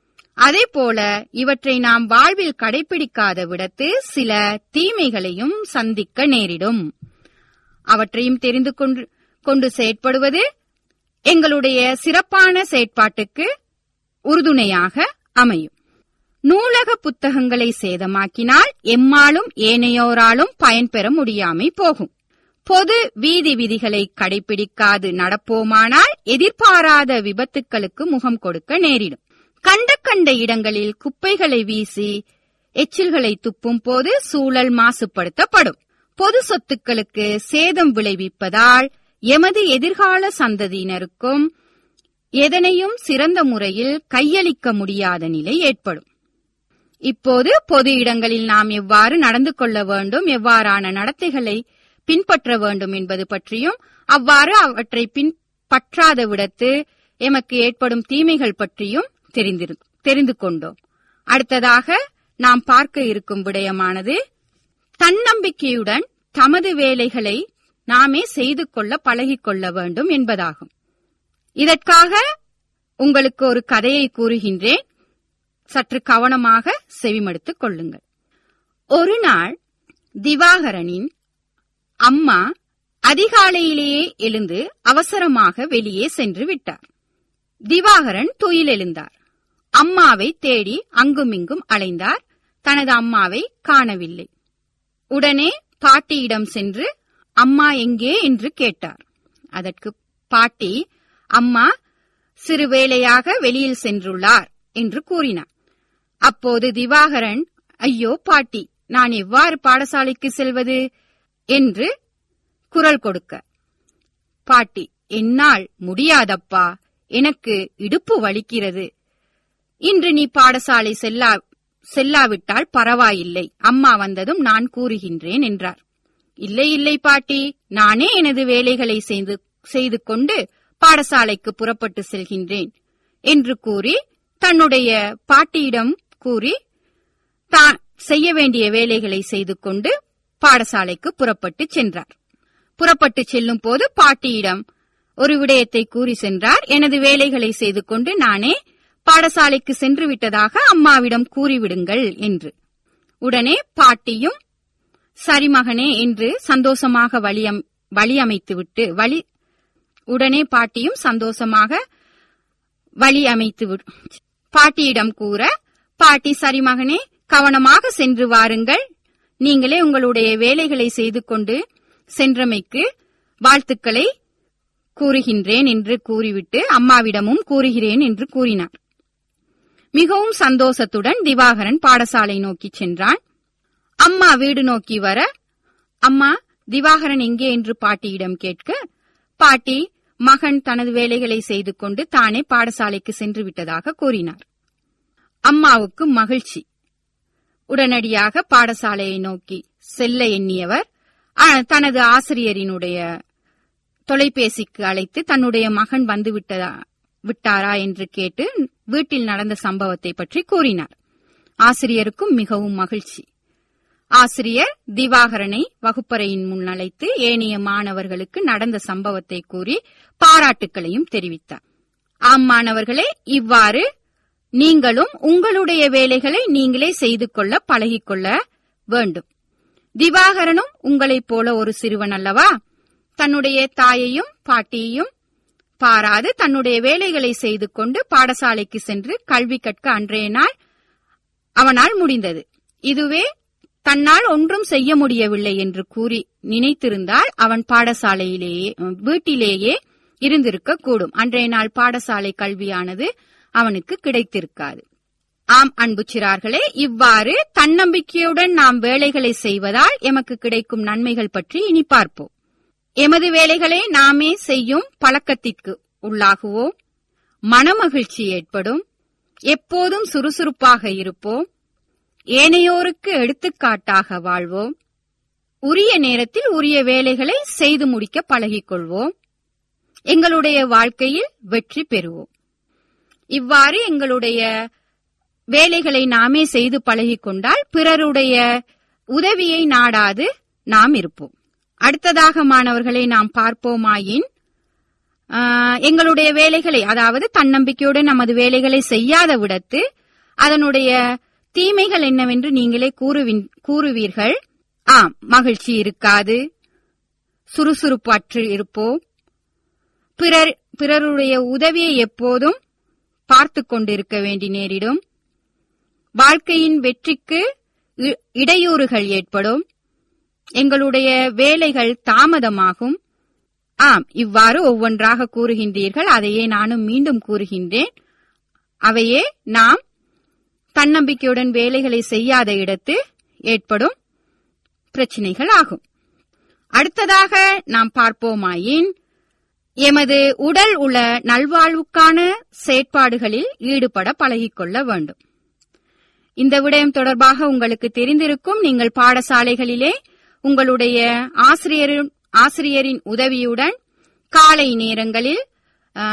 அதேபோல இவற்றை நாம் வாழ்வில் கடைபிடிக்காத விடத்து சில தீமைகளையும் சந்திக்க நேரிடும் அவற்றையும் தெரிந்து கொண்டு கொண்டு செயற்படுவது எங்களுடைய சிறப்பான செயற்பாட்டுக்கு உறுதுணையாக அமையும் நூலக புத்தகங்களை சேதமாக்கினால் எம்மாலும் ஏனையோராலும் பயன்பெற முடியாமை போகும் பொது வீதி விதிகளை கடைபிடிக்காது நடப்போமானால் எதிர்பாராத விபத்துக்களுக்கு முகம் கொடுக்க நேரிடும் கண்ட கண்ட இடங்களில் குப்பைகளை வீசி எச்சில்களை துப்பும் போது சூழல் மாசுபடுத்தப்படும் பொது சொத்துக்களுக்கு சேதம் விளைவிப்பதால் எமது எதிர்கால சந்ததியினருக்கும் எதனையும் சிறந்த முறையில் கையளிக்க முடியாத நிலை ஏற்படும் இப்போது பொது இடங்களில் நாம் எவ்வாறு நடந்து கொள்ள வேண்டும் எவ்வாறான நடத்தைகளை பின்பற்ற வேண்டும் என்பது பற்றியும் அவ்வாறு அவற்றை பின்பற்றாத விடத்து எமக்கு ஏற்படும் தீமைகள் பற்றியும் தெரிந்திரு தெரிந்து கொண்டோம் அடுத்ததாக நாம் பார்க்க இருக்கும் விடயமானது தன்னம்பிக்கையுடன் தமது வேலைகளை நாமே செய்து கொள்ள பழகிக் கொள்ள வேண்டும் என்பதாகும் இதற்காக உங்களுக்கு ஒரு கதையை கூறுகின்றேன் சற்று கவனமாக செவிமடுத்துக் கொள்ளுங்கள் ஒரு நாள் திவாகரனின் அம்மா அதிகாலையிலேயே எழுந்து அவசரமாக வெளியே சென்று விட்டார் திவாகரன் துயில் எழுந்தார் அம்மாவை தேடி அங்குமிங்கும் அலைந்தார் தனது அம்மாவை காணவில்லை உடனே பாட்டியிடம் சென்று அம்மா எங்கே என்று கேட்டார் அதற்கு பாட்டி அம்மா சிறு வேளையாக வெளியில் சென்றுள்ளார் என்று கூறினார் அப்போது திவாகரன் ஐயோ பாட்டி நான் எவ்வாறு பாடசாலைக்கு செல்வது என்று குரல் கொடுக்க பாட்டி என்னால் முடியாதப்பா எனக்கு இடுப்பு வலிக்கிறது இன்று நீ பாடசாலை செல்லா செல்லாவிட்டால் பரவாயில்லை அம்மா வந்ததும் நான் கூறுகின்றேன் என்றார் இல்லை இல்லை பாட்டி நானே எனது வேலைகளை செய்து செய்து கொண்டு பாடசாலைக்கு புறப்பட்டு செல்கின்றேன் என்று கூறி தன்னுடைய பாட்டியிடம் கூறி தான் செய்ய வேண்டிய வேலைகளை செய்து கொண்டு பாடசாலைக்கு புறப்பட்டு சென்றார் புறப்பட்டு செல்லும் போது பாட்டியிடம் ஒரு விடயத்தை கூறி சென்றார் எனது வேலைகளை செய்து கொண்டு நானே பாடசாலைக்கு சென்று விட்டதாக அம்மாவிடம் கூறிவிடுங்கள் என்று உடனே பாட்டியும் சரி மகனே என்று சந்தோஷமாக வழியம் வழியமைத்துவிட்டு வழி உடனே பாட்டியும் சந்தோஷமாக வழி அமைத்து விட்- பாட்டியிடம் கூற பாட்டி சரி மகனே கவனமாக சென்று வாருங்கள் நீங்களே உங்களுடைய வேலைகளை செய்து கொண்டு சென்றமைக்கு வாழ்த்துக்களை கூறுகின்றேன் என்று கூறிவிட்டு அம்மாவிடமும் கூறுகிறேன் என்று கூறினார் மிகவும் சந்தோஷத்துடன் திவாகரன் பாடசாலை நோக்கி சென்றான் அம்மா வீடு நோக்கி வர அம்மா திவாகரன் எங்கே என்று பாட்டியிடம் கேட்க பாட்டி மகன் தனது வேலைகளை செய்து கொண்டு தானே பாடசாலைக்கு சென்று விட்டதாக கூறினார் அம்மாவுக்கு மகிழ்ச்சி உடனடியாக பாடசாலையை நோக்கி செல்ல எண்ணியவர் ஆ, தனது ஆசிரியரினுடைய தொலைபேசிக்கு அழைத்து தன்னுடைய மகன் வந்து விட்டதா விட்டாரா என்று கேட்டு வீட்டில் நடந்த சம்பவத்தை பற்றி கூறினார் ஆசிரியருக்கும் மிகவும் மகிழ்ச்சி ஆசிரியர் திவாகரனை வகுப்பறையின் முன் அழைத்து ஏனைய மாணவர்களுக்கு நடந்த சம்பவத்தை கூறி பாராட்டுக்களையும் தெரிவித்தார் ஆம் மாணவர்களே இவ்வாறு நீங்களும் உங்களுடைய வேலைகளை நீங்களே செய்து கொள்ள பழகிக்கொள்ள வேண்டும் திவாகரனும் உங்களைப் போல ஒரு சிறுவன் அல்லவா தன்னுடைய தாயையும் பாட்டியையும் பாராது தன்னுடைய வேலைகளை செய்து கொண்டு பாடசாலைக்கு சென்று கல்வி கற்க அன்றைய நாள் அவனால் முடிந்தது இதுவே தன்னால் ஒன்றும் செய்ய முடியவில்லை என்று கூறி நினைத்திருந்தால் அவன் பாடசாலையிலேயே வீட்டிலேயே இருந்திருக்க கூடும் அன்றைய நாள் பாடசாலை கல்வியானது அவனுக்கு கிடைத்திருக்காது ஆம் அன்பு சிறார்களே இவ்வாறு தன்னம்பிக்கையுடன் நாம் வேலைகளை செய்வதால் எமக்கு கிடைக்கும் நன்மைகள் பற்றி இனி பார்ப்போம் எமது வேலைகளை நாமே செய்யும் பழக்கத்திற்கு உள்ளாகுவோம் மனமகிழ்ச்சி ஏற்படும் எப்போதும் சுறுசுறுப்பாக இருப்போம் ஏனையோருக்கு எடுத்துக்காட்டாக வாழ்வோம் உரிய நேரத்தில் உரிய வேலைகளை செய்து முடிக்க பழகிக்கொள்வோம் எங்களுடைய வாழ்க்கையில் வெற்றி பெறுவோம் இவ்வாறு எங்களுடைய வேலைகளை நாமே செய்து பழகிக் கொண்டால் பிறருடைய உதவியை நாடாது நாம் இருப்போம் அடுத்ததாக மாணவர்களை நாம் பார்ப்போமாயின் ஆஹ், எங்களுடைய வேலைகளை அதாவது தன்னம்பிக்கையுடன் நமது வேலைகளை செய்யாத விடத்து அதனுடைய தீமைகள் என்னவென்று நீங்களே கூறுவின் கூறுவீர்கள் ஆம் மகிழ்ச்சி இருக்காது சுறுசுறுப்பற்று இருப்போம் பிறர் பிறருடைய உதவியை எப்போதும் பார்த்து கொண்டிருக்க வேண்டி நேரிடும் வாழ்க்கையின் வெற்றிக்கு இ- இடையூறுகள் ஏற்படும் எங்களுடைய வேலைகள் தாமதமாகும் ஆம் இவ்வாறு ஒவ்வொன்றாக கூறுகின்றீர்கள் அதையே நானும் மீண்டும் கூறுகின்றேன் அவையே நாம் தன்னம்பிக்கையுடன் வேலைகளை செய்யாத இடத்து ஏற்படும் பிரச்சனைகள் ஆகும் அடுத்ததாக நாம் பார்ப்போமாயின் எமது உடல் உள்ள நல்வாழ்வுக்கான செயற்பாடுகளில் ஈடுபட பழகிக்கொள்ள வேண்டும் இந்த விடயம் தொடர்பாக உங்களுக்கு தெரிந்திருக்கும் நீங்கள் பாடசாலைகளிலே உங்களுடைய ஆசிரியரின் ஆசிரியரின் உதவியுடன் காலை நேரங்களில் ஆ,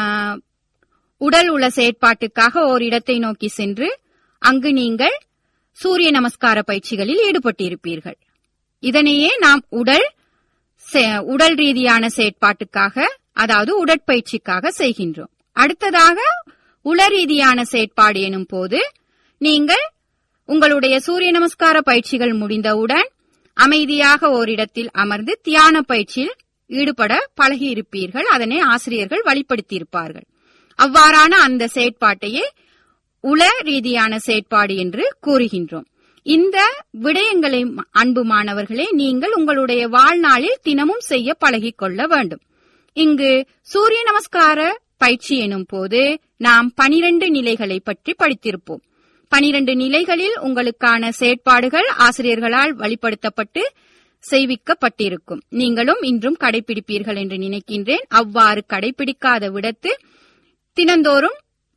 உடல் உள்ள செயற்பாட்டுக்காக ஓர் இடத்தை நோக்கி சென்று அங்கு நீங்கள் சூரிய நமஸ்கார பயிற்சிகளில் ஈடுபட்டிருப்பீர்கள் இதனையே நாம் உடல் செ- உடல் ரீதியான செயற்பாட்டுக்காக அதாவது உடற்பயிற்சிக்காக செய்கின்றோம் அடுத்ததாக உள ரீதியான செயற்பாடு எனும் போது நீங்கள் உங்களுடைய சூரிய நமஸ்கார பயிற்சிகள் முடிந்தவுடன் அமைதியாக ஓரிடத்தில் அமர்ந்து தியான பயிற்சியில் ஈடுபட பழகியிருப்பீர்கள் அதனை ஆசிரியர்கள் வழிப்படுத்தியிருப்பார்கள் அவ்வாறான அந்த செயற்பாட்டையே உள ரீதியான செயற்பாடு என்று கூறுகின்றோம் இந்த விடயங்களை ம- அன்பு மாணவர்களே நீங்கள் உங்களுடைய வாழ்நாளில் தினமும் செய்ய பழகிக் கொள்ள வேண்டும் இங்கு சூரிய நமஸ்கார பயிற்சி எனும் போது நாம் பனிரெண்டு நிலைகளை பற்றி படித்திருப்போம் பனிரெண்டு நிலைகளில் உங்களுக்கான செயற்பாடுகள் ஆசிரியர்களால் வழிப்படுத்தப்பட்டு செய்விக்கப்பட்டிருக்கும் நீங்களும் இன்றும் கடைபிடிப்பீர்கள் என்று நினைக்கின்றேன் அவ்வாறு கடைபிடிக்காத விடத்து தினந்தோறும்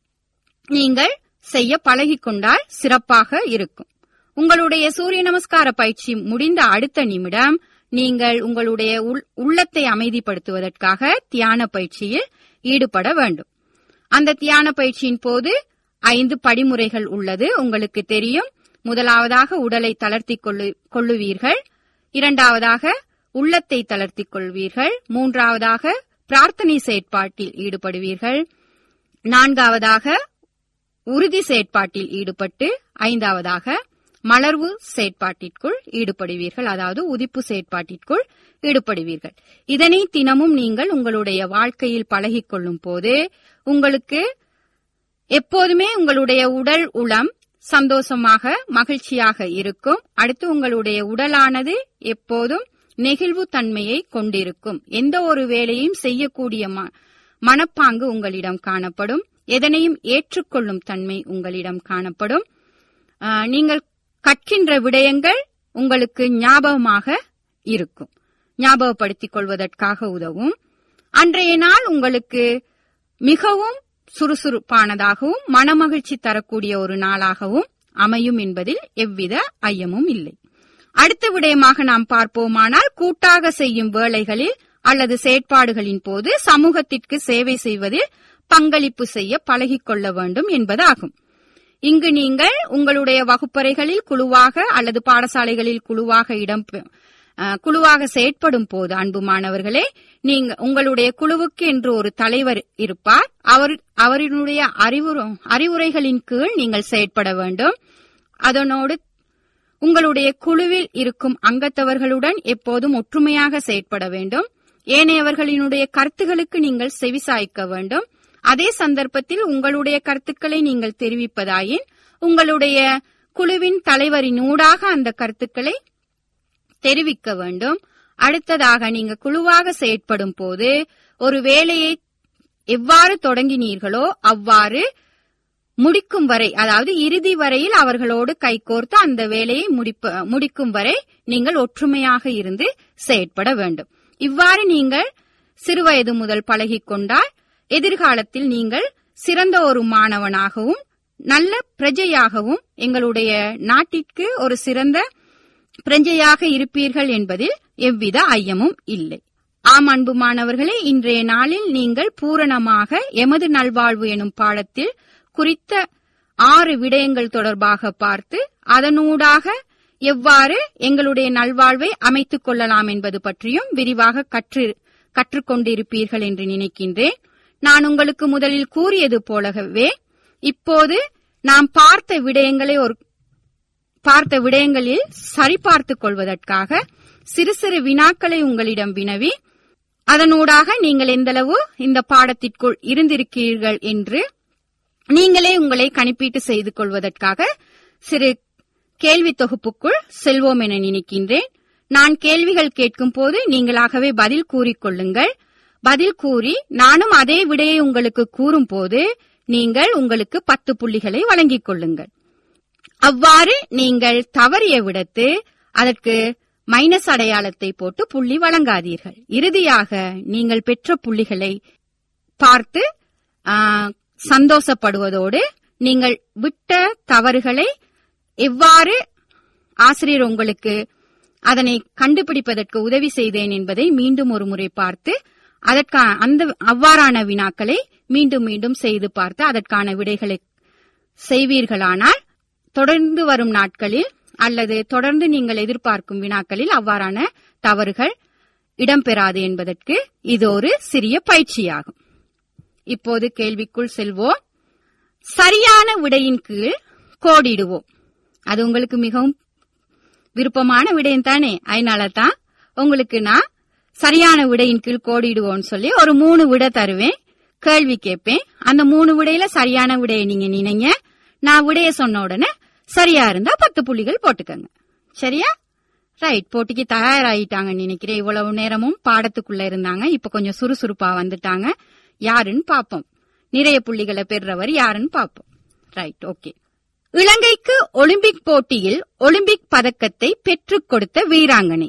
நீங்கள் செய்ய பழகிக்கொண்டால் சிறப்பாக இருக்கும் உங்களுடைய சூரிய நமஸ்கார பயிற்சி முடிந்த அடுத்த நிமிடம் நீங்கள் உங்களுடைய உள்- உள்ளத்தை அமைதிப்படுத்துவதற்காக தியான பயிற்சியில் ஈடுபட வேண்டும் அந்த தியான பயிற்சியின் போது ஐந்து படிமுறைகள் உள்ளது உங்களுக்கு தெரியும் முதலாவதாக உடலை தளர்த்திக் கொள்ளு- கொள்ளுவீர்கள் இரண்டாவதாக உள்ளத்தை தளர்த்திக் கொள்வீர்கள் மூன்றாவதாக பிரார்த்தனை செயற்பாட்டில் ஈடுபடுவீர்கள் நான்காவதாக உறுதி செயற்பாட்டில் ஈடுபட்டு ஐந்தாவதாக மலர்வு செயற்பாட்டிற்குள் ஈடுபடுவீர்கள் அதாவது உதிப்பு செயற்பாட்டிற்குள் ஈடுபடுவீர்கள் இதனை தினமும் நீங்கள் உங்களுடைய வாழ்க்கையில் பழகிக் கொள்ளும் போது உங்களுக்கு எப்போதுமே உங்களுடைய உடல் உளம் சந்தோஷமாக மகிழ்ச்சியாக இருக்கும் அடுத்து உங்களுடைய உடலானது எப்போதும் நெகிழ்வு தன்மையை கொண்டிருக்கும் எந்த ஒரு வேலையும் செய்யக்கூடிய ம- மனப்பாங்கு உங்களிடம் காணப்படும் எதனையும் ஏற்றுக்கொள்ளும் தன்மை உங்களிடம் காணப்படும் ஆ, நீங்கள் கற்கின்ற விடயங்கள் உங்களுக்கு ஞாபகமாக இருக்கும் ஞாபகப்படுத்திக் கொள்வதற்காக உதவும் அன்றைய நாள் உங்களுக்கு மிகவும் சுறுசுறுப்பானதாகவும் மனமகிழ்ச்சி தரக்கூடிய ஒரு நாளாகவும் அமையும் என்பதில் எவ்வித ஐயமும் இல்லை அடுத்த விடயமாக நாம் பார்ப்போமானால் கூட்டாக செய்யும் வேலைகளில் அல்லது செயற்பாடுகளின் போது சமூகத்திற்கு சேவை செய்வதில் பங்களிப்பு செய்ய பழகிக் கொள்ள வேண்டும் என்பதாகும் இங்கு நீங்கள் உங்களுடைய வகுப்பறைகளில் குழுவாக அல்லது பாடசாலைகளில் குழுவாக இடம் பெ- அஹ், குழுவாக செயற்படும் போது அன்பு மாணவர்களே நீங்க உங்களுடைய குழுவுக்கு என்று ஒரு தலைவர் இருப்பார் அவர் அவரினுடைய அறிவுரை அறிவுரைகளின் கீழ் நீங்கள் செயற்பட வேண்டும் அதனோடு உங்களுடைய குழுவில் இருக்கும் அங்கத்தவர்களுடன் எப்போதும் ஒற்றுமையாக செயற்பட வேண்டும் ஏனையவர்களினுடைய கருத்துகளுக்கு நீங்கள் செவிசாய்க்க வேண்டும் அதே சந்தர்ப்பத்தில் உங்களுடைய கருத்துக்களை நீங்கள் தெரிவிப்பதாயின் உங்களுடைய குழுவின் தலைவரின் ஊடாக அந்த கருத்துக்களை தெரிவிக்க வேண்டும் அடுத்ததாக நீங்க குழுவாக செயற்படும் போது ஒரு வேலையை எவ்வாறு தொடங்கினீர்களோ அவ்வாறு முடிக்கும் வரை அதாவது இறுதி வரையில் அவர்களோடு கைகோர்த்து அந்த வேலையை முடிப்ப முடிக்கும் வரை நீங்கள் ஒற்றுமையாக இருந்து செயற்பட வேண்டும் இவ்வாறு நீங்கள் சிறுவயது முதல் பழகிக் கொண்டால் எதிர்காலத்தில் நீங்கள் சிறந்த ஒரு மாணவனாகவும் நல்ல பிரஜையாகவும் எங்களுடைய நாட்டிற்கு ஒரு சிறந்த பிரஜையாக இருப்பீர்கள் என்பதில் எவ்வித ஐயமும் இல்லை ஆம் அன்பு மாணவர்களே இன்றைய நாளில் நீங்கள் பூரணமாக எமது நல்வாழ்வு எனும் பாடத்தில் குறித்த ஆறு விடயங்கள் தொடர்பாக பார்த்து அதனூடாக எவ்வாறு எங்களுடைய நல்வாழ்வை அமைத்துக் கொள்ளலாம் என்பது பற்றியும் விரிவாக கற்று கற்றுக்கொண்டிருப்பீர்கள் என்று நினைக்கின்றேன் நான் உங்களுக்கு முதலில் கூறியது போலவே இப்போது நாம் பார்த்த விடயங்களை ஒரு பார்த்த விடயங்களில் சரிபார்த்துக் கொள்வதற்காக சிறு சிறு வினாக்களை உங்களிடம் வினவி அதனூடாக நீங்கள் எந்தளவு இந்த பாடத்திற்குள் இருந்திருக்கிறீர்கள் என்று நீங்களே உங்களை கணிப்பீட்டு செய்து கொள்வதற்காக சிறு கேள்வி தொகுப்புக்குள் செல்வோம் என நினைக்கின்றேன் நான் கேள்விகள் கேட்கும் போது நீங்களாகவே பதில் கூறிக்கொள்ளுங்கள் பதில் கூறி நானும் அதே விடையை உங்களுக்கு கூறும் போது நீங்கள் உங்களுக்கு பத்து புள்ளிகளை வழங்கிக் கொள்ளுங்கள் அவ்வாறு நீங்கள் தவறிய விடத்து அதற்கு மைனஸ் அடையாளத்தை போட்டு புள்ளி வழங்காதீர்கள் இறுதியாக நீங்கள் பெற்ற புள்ளிகளை பார்த்து ஆ, சந்தோஷப்படுவதோடு நீங்கள் விட்ட தவறுகளை எவ்வாறு ஆசிரியர் உங்களுக்கு அதனை கண்டுபிடிப்பதற்கு உதவி செய்தேன் என்பதை மீண்டும் ஒரு முறை பார்த்து அதற்கான அந்த அவ்வாறான வினாக்களை மீண்டும் மீண்டும் செய்து பார்த்து அதற்கான விடைகளை செய்வீர்களானால் தொடர்ந்து வரும் நாட்களில் அல்லது தொடர்ந்து நீங்கள் எதிர்பார்க்கும் வினாக்களில் அவ்வாறான தவறுகள் இடம்பெறாது என்பதற்கு இது ஒரு சிறிய பயிற்சியாகும் இப்போது கேள்விக்குள் செல்வோம் சரியான விடையின் கீழ் கோடிடுவோம் அது உங்களுக்கு மிகவும் விருப்பமான விடயம் தானே அதனால தான் உங்களுக்கு நான் சரியான விடையின் கீழ் கோடிடுவோம்னு சொல்லி ஒரு மூணு விடை தருவேன் கேள்வி கேட்பேன் அந்த மூணு விடையில சரியான விடையை நீங்க நினைங்க நான் விடைய சொன்ன உடனே சரியா இருந்தா பத்து புள்ளிகள் போட்டுக்கங்க சரியா ரைட் போட்டிக்கு தயாராயிட்டாங்க நினைக்கிறேன் இவ்வளவு நேரமும் பாடத்துக்குள்ள இருந்தாங்க இப்ப கொஞ்சம் சுறுசுறுப்பா வந்துட்டாங்க யாருன்னு பாப்போம் நிறைய புள்ளிகளை பெறுறவர் யாருன்னு பாப்போம் ரைட் ஓகே இலங்கைக்கு ஒலிம்பிக் போட்டியில் ஒலிம்பிக் பதக்கத்தை பெற்றுக் கொடுத்த வீராங்கனை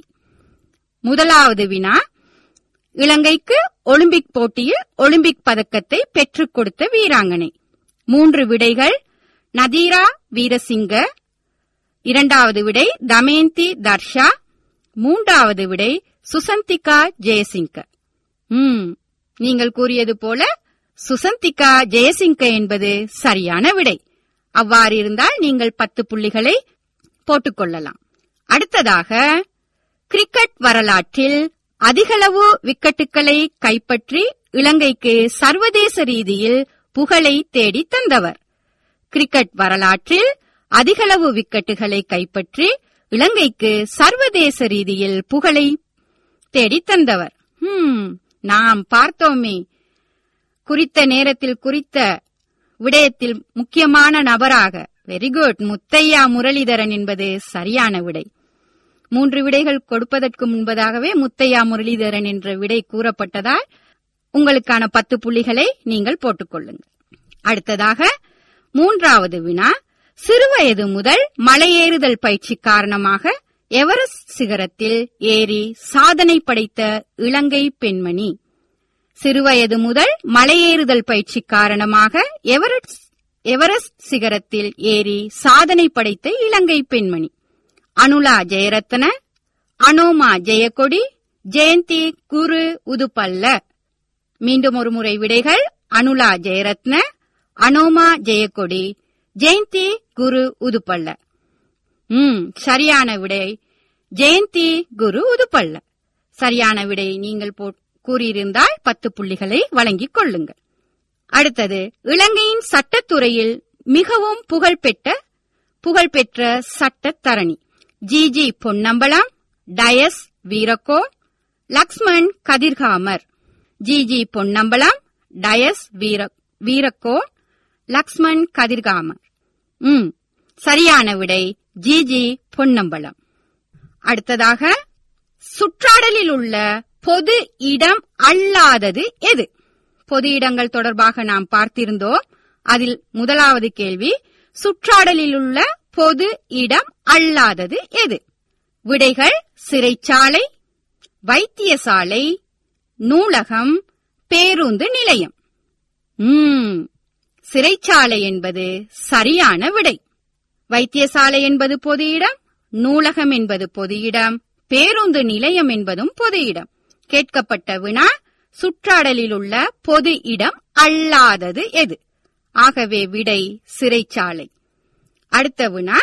முதலாவது வினா இலங்கைக்கு ஒலிம்பிக் போட்டியில் ஒலிம்பிக் பதக்கத்தை பெற்றுக் கொடுத்த வீராங்கனை மூன்று விடைகள் நதீரா வீரசிங்க இரண்டாவது விடை தமேந்தி தர்ஷா மூன்றாவது விடை சுசந்திகா ஜெயசிங்க ம் நீங்கள் கூறியது போல சுசந்திகா ஜெயசிங்க என்பது சரியான விடை அவ்வாறு இருந்தால் நீங்கள் பத்து புள்ளிகளை போட்டுக்கொள்ளலாம் அடுத்ததாக கிரிக்கெட் வரலாற்றில் அதிகளவு விக்கெட்டுகளை கைப்பற்றி இலங்கைக்கு சர்வதேச ரீதியில் புகழை தேடி தந்தவர் கிரிக்கெட் வரலாற்றில் அதிகளவு விக்கெட்டுகளை கைப்பற்றி இலங்கைக்கு சர்வதேச ரீதியில் புகழை தேடி தந்தவர் ஹம், நாம் பார்த்தோமே குறித்த நேரத்தில் குறித்த விடயத்தில் முக்கியமான நபராக வெரி குட் முத்தையா முரளிதரன் என்பது சரியான விடை மூன்று விடைகள் கொடுப்பதற்கு முன்பதாகவே முத்தையா முரளிதரன் என்ற விடை கூறப்பட்டதால் உங்களுக்கான பத்து புள்ளிகளை நீங்கள் போட்டுக்கொள்ளுங்கள் அடுத்ததாக மூன்றாவது வினா சிறுவயது முதல் மலையேறுதல் பயிற்சி காரணமாக எவரெஸ்ட் சிகரத்தில் ஏறி சாதனை படைத்த இலங்கை பெண்மணி சிறுவயது முதல் மலையேறுதல் பயிற்சி காரணமாக எவரெஸ்ட் எவரெஸ்ட் சிகரத்தில் ஏறி சாதனை படைத்த இலங்கை பெண்மணி அனுலா ஜெயரத்ன அனோமா ஜெயக்கொடி ஜெயந்தி குரு உதுப்பல்ல மீண்டும் ஒரு முறை விடைகள் அனுலா ஜெயரத்ன அனோமா ஜெயக்கொடி ஜெயந்தி குரு உதுப்பல்ல ம் சரியான விடை ஜெயந்தி குரு உதுப்பள்ள சரியான விடையை நீங்கள் போ- கூறியிருந்தால் பத்து புள்ளிகளை வழங்கிக் கொள்ளுங்கள் அடுத்தது இலங்கையின் சட்டத்துறையில் மிகவும் புகழ்பெற்ற புகழ்பெற்ற சட்டத்தரணி ஜி ஜி பொன்னம்பலம் டயஸ் வீரக்கோ லக்ஷ்மண் கதிர்காமர் ஜி ஜி பொன்னம்பலம் டயஸ் வீர வீரக்கோ லக்ஷ்மண் கதிர்காமர் ம் சரியான விடை ஜி ஜி பொன்னம்பலம் அடுத்ததாக சுற்றாடலில் உள்ள பொது இடம் அல்லாதது எது பொது இடங்கள் தொடர்பாக நாம் பார்த்திருந்தோம் அதில் முதலாவது கேள்வி சுற்றாடலில் உள்ள பொது இடம் அல்லாதது எது விடைகள் சிறைச்சாலை வைத்தியசாலை நூலகம் பேருந்து நிலையம் ம் சிறைச்சாலை என்பது சரியான விடை வைத்தியசாலை என்பது பொது இடம் நூலகம் என்பது பொது இடம் பேருந்து நிலையம் என்பதும் பொது இடம் கேட்கப்பட்ட வினா சுற்றாடலில் உள்ள பொது இடம் அல்லாதது எது ஆகவே விடை சிறைச்சாலை அடுத்த வினா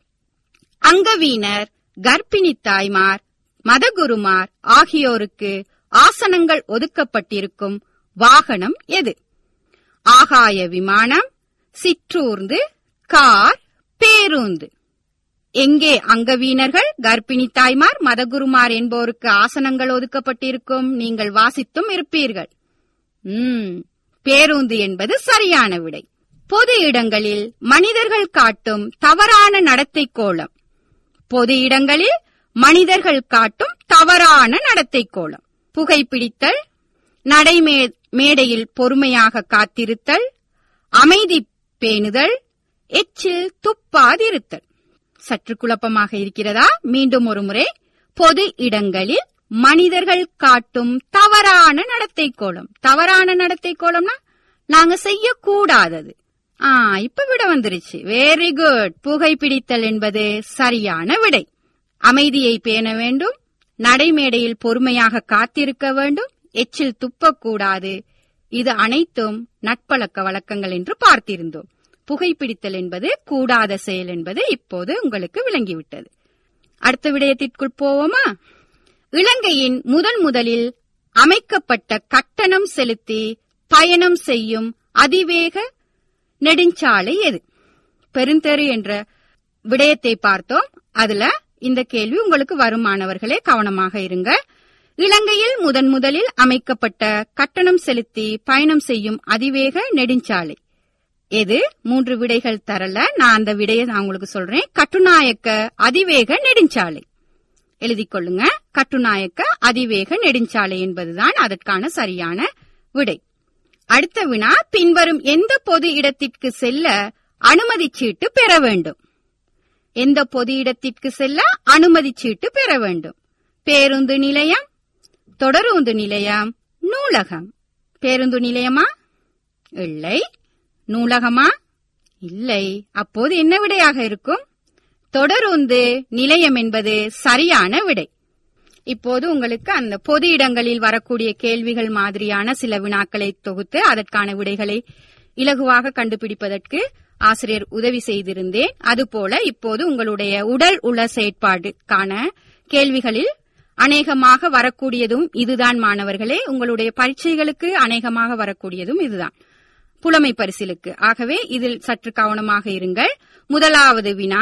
அங்கவீனர் கர்ப்பிணி தாய்மார் மதகுருமார் ஆகியோருக்கு ஆசனங்கள் ஒதுக்கப்பட்டிருக்கும் வாகனம் எது ஆகாய விமானம் சிற்றூர்ந்து கார் பேருந்து எங்கே அங்கவீனர்கள் கர்ப்பிணி தாய்மார் மதகுருமார் என்போருக்கு ஆசனங்கள் ஒதுக்கப்பட்டிருக்கும் நீங்கள் வாசித்தும் இருப்பீர்கள் ம் பேருந்து என்பது சரியான விடை பொது இடங்களில் மனிதர்கள் காட்டும் தவறான நடத்தை கோலம் பொது இடங்களில் மனிதர்கள் காட்டும் தவறான நடத்தை கோலம் புகைப்பிடித்தல் நடைமே மேடையில் பொறுமையாக காத்திருத்தல் அமைதி பேணுதல் எச்சில் துப்பாதிருத்தல் சற்று குழப்பமாக இருக்கிறதா மீண்டும் ஒரு முறை பொது இடங்களில் மனிதர்கள் காட்டும் தவறான நடத்தை கோலம் தவறான நடத்தை கோலம்னா நாங்க செய்யக்கூடாதது ஆ இப்ப விட வந்துருச்சு வெரி குட் புகைப்பிடித்தல் என்பது சரியான விடை அமைதியை பேண வேண்டும் நடைமேடையில் பொறுமையாக காத்திருக்க வேண்டும் எச்சில் துப்பக்கூடாது இது அனைத்தும் நட்பழக்க வழக்கங்கள் என்று பார்த்திருந்தோம் புகைப்பிடித்தல் என்பது கூடாத செயல் என்பது இப்போது உங்களுக்கு விளங்கிவிட்டது அடுத்த விடயத்திற்குள் போவோமா இலங்கையின் முதன் முதலில் அமைக்கப்பட்ட கட்டணம் செலுத்தி பயணம் செய்யும் அதிவேக நெடுஞ்சாலை எது பெருந்தெரு என்ற விடயத்தை பார்த்தோம் அதுல இந்த கேள்வி உங்களுக்கு வரும் மாணவர்களே கவனமாக இருங்க இலங்கையில் முதன் முதலில் அமைக்கப்பட்ட கட்டணம் செலுத்தி பயணம் செய்யும் அதிவேக நெடுஞ்சாலை எது மூன்று விடைகள் தரல நான் அந்த விடையை நான் உங்களுக்கு சொல்றேன் கட்டுநாயக்க அதிவேக நெடுஞ்சாலை எழுதிக் கொள்ளுங்க கட்டுநாயக்க அதிவேக நெடுஞ்சாலை என்பதுதான் அதற்கான சரியான விடை அடுத்த வினா பின்வரும் எந்த பொது இடத்திற்கு செல்ல அனுமதி சீட்டு பெற வேண்டும் எந்த பொது இடத்திற்கு செல்ல அனுமதி சீட்டு பெற வேண்டும் பேருந்து நிலையம் தொடருந்து நிலையம் நூலகம் பேருந்து நிலையமா இல்லை நூலகமா இல்லை அப்போது என்ன விடையாக இருக்கும் தொடருந்து நிலையம் என்பது சரியான விடை இப்போது உங்களுக்கு அந்த பொது இடங்களில் வரக்கூடிய கேள்விகள் மாதிரியான சில வினாக்களை தொகுத்து அதற்கான விடைகளை இலகுவாக கண்டுபிடிப்பதற்கு ஆசிரியர் உதவி செய்திருந்தேன் அதுபோல இப்போது உங்களுடைய உடல் உள்ள செயற்பாடுக்கான கேள்விகளில் அநேகமாக வரக்கூடியதும் இதுதான் மாணவர்களே உங்களுடைய பரீட்சைகளுக்கு அநேகமாக வரக்கூடியதும் இதுதான் புலமை பரிசிலுக்கு ஆகவே இதில் சற்று கவனமாக இருங்கள் முதலாவது வினா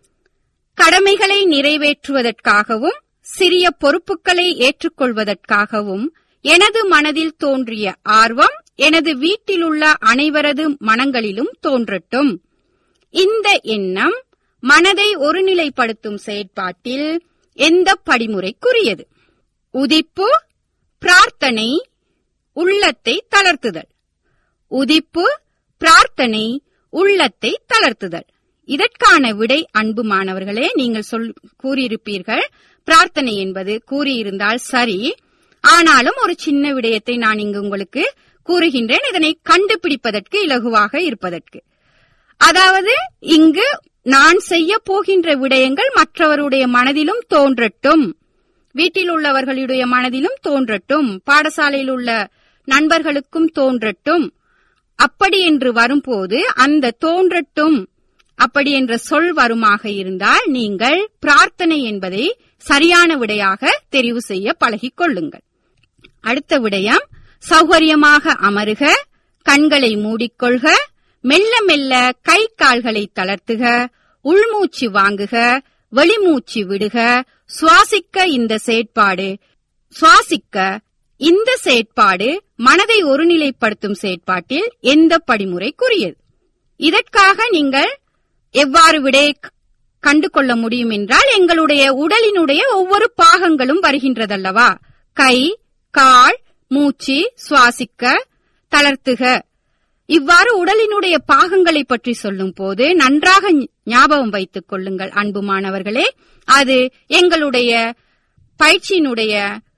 கடமைகளை நிறைவேற்றுவதற்காகவும் சிறிய பொறுப்புகளை ஏற்றுக்கொள்வதற்காகவும் எனது மனதில் தோன்றிய ஆர்வம் எனது வீட்டிலுள்ள அனைவரது மனங்களிலும் தோன்றட்டும் இந்த எண்ணம் மனதை ஒருநிலைப்படுத்தும் செயற்பாட்டில் எந்த படிமுறைக்குரியது உதிப்பு பிரார்த்தனை உள்ளத்தை தளர்த்துதல் உதிப்பு பிரார்த்தனை உள்ளத்தை தளர்த்துதல் இதற்கான விடை அன்பு மாணவர்களே நீங்கள் சொல் கூறியிருப்பீர்கள் பிரார்த்தனை என்பது கூறியிருந்தால் சரி ஆனாலும் ஒரு சின்ன விடயத்தை நான் இங்கு உங்களுக்கு கூறுகின்றேன் இதனை கண்டுபிடிப்பதற்கு இலகுவாக இருப்பதற்கு அதாவது இங்கு நான் செய்ய போகின்ற விடயங்கள் மற்றவருடைய மனதிலும் தோன்றட்டும் வீட்டில் உள்ளவர்களுடைய மனதிலும் தோன்றட்டும் பாடசாலையில் உள்ள நண்பர்களுக்கும் தோன்றட்டும் அப்படி என்று வரும்போது அந்த தோன்றட்டும் அப்படி என்ற சொல் வருமாக இருந்தால் நீங்கள் பிரார்த்தனை என்பதை சரியான விடையாக தெரிவு செய்ய பழகிக் கொள்ளுங்கள் அடுத்த விடயம் சௌகரியமாக அமருக கண்களை மூடிக்கொள்க மெல்ல மெல்ல கை கால்களை தளர்த்துக உள்மூச்சு வாங்குக வெளிமூச்சு விடுக சுவாசிக்க இந்த செயற்பாடு சுவாசிக்க இந்த செயற்பாடு மனதை ஒருநிலைப்படுத்தும் செயற்பாட்டில் எந்த படிமுறைக்குரியது இதற்காக நீங்கள் எவ்வாறு விடை கண்டு கொள்ள முடியும் என்றால் எங்களுடைய உடலினுடைய ஒவ்வொரு பாகங்களும் வருகின்றதல்லவா கை கால் மூச்சு சுவாசிக்க தளர்த்துக இவ்வாறு உடலினுடைய பாகங்களை பற்றி சொல்லும் போது நன்றாக ஞாபகம் வைத்துக் கொள்ளுங்கள் அன்பு மாணவர்களே அது எங்களுடைய பயிற்சியினுடைய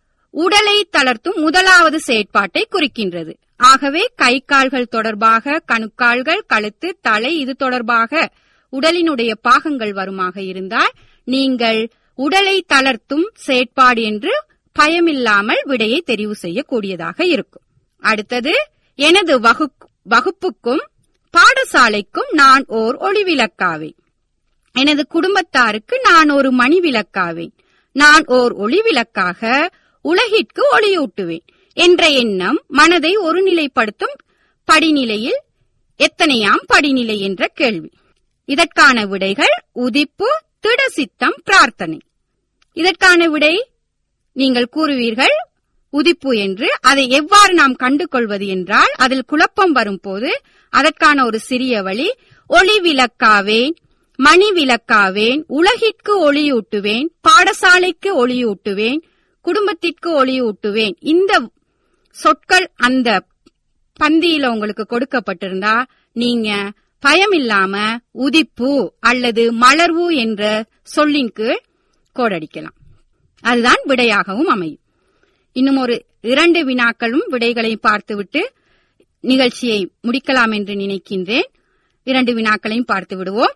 உடலை தளர்த்தும் முதலாவது செயற்பாட்டை குறிக்கின்றது ஆகவே கை கால்கள் தொடர்பாக கணுக்கால்கள் கழுத்து தலை இது தொடர்பாக உடலினுடைய பாகங்கள் வருமாக இருந்தால் நீங்கள் உடலை தளர்த்தும் செயற்பாடு என்று பயமில்லாமல் விடையை தெரிவு செய்யக்கூடியதாக இருக்கும் அடுத்தது எனது வகுப்புக்கும் பாடசாலைக்கும் நான் ஓர் ஒளிவிளக்காவேன் எனது குடும்பத்தாருக்கு நான் ஒரு மணி விளக்காவேன் நான் ஓர் ஒளிவிளக்காக உலகிற்கு ஒளியூட்டுவேன் என்ற எண்ணம் மனதை ஒருநிலைப்படுத்தும் படிநிலையில் எத்தனையாம் படிநிலை என்ற கேள்வி இதற்கான விடைகள் உதிப்பு திடசித்தம் பிரார்த்தனை இதற்கான விடை நீங்கள் கூறுவீர்கள் உதிப்பு என்று அதை எவ்வாறு நாம் கண்டு கொள்வது என்றால் அதில் குழப்பம் வரும்போது அதற்கான ஒரு சிறிய வழி ஒளி விளக்காவேன் மணி விளக்காவேன் உலகிற்கு ஒளியூட்டுவேன் பாடசாலைக்கு ஒளியூட்டுவேன் குடும்பத்திற்கு ஒளியூட்டுவேன் இந்த சொற்கள் அந்த பந்தியில உங்களுக்கு கொடுக்கப்பட்டிருந்தா நீங்க பயம் இல்லாம உதிப்பு அல்லது மலர்வு என்ற சொல்லின் கீழ் கோடடிக்கலாம் அதுதான் விடையாகவும் அமையும் இன்னும் ஒரு இரண்டு வினாக்களும் விடைகளை பார்த்துவிட்டு நிகழ்ச்சியை முடிக்கலாம் என்று நினைக்கின்றேன் இரண்டு வினாக்களையும் பார்த்து விடுவோம்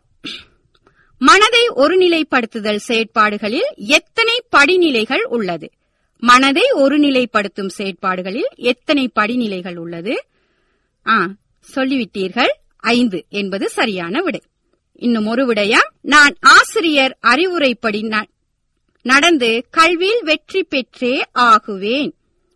மனதை ஒருநிலைப்படுத்துதல் செயற்பாடுகளில் எத்தனை படிநிலைகள் உள்ளது மனதை ஒருநிலைப்படுத்தும் செயற்பாடுகளில் எத்தனை படிநிலைகள் உள்ளது ஆ சொல்லிவிட்டீர்கள் ஐந்து என்பது சரியான விடை இன்னும் ஒரு விடயம் நான் ஆசிரியர் அறிவுரைப்படி நடந்து கல்வியில் வெற்றி பெற்றே ஆகுவேன்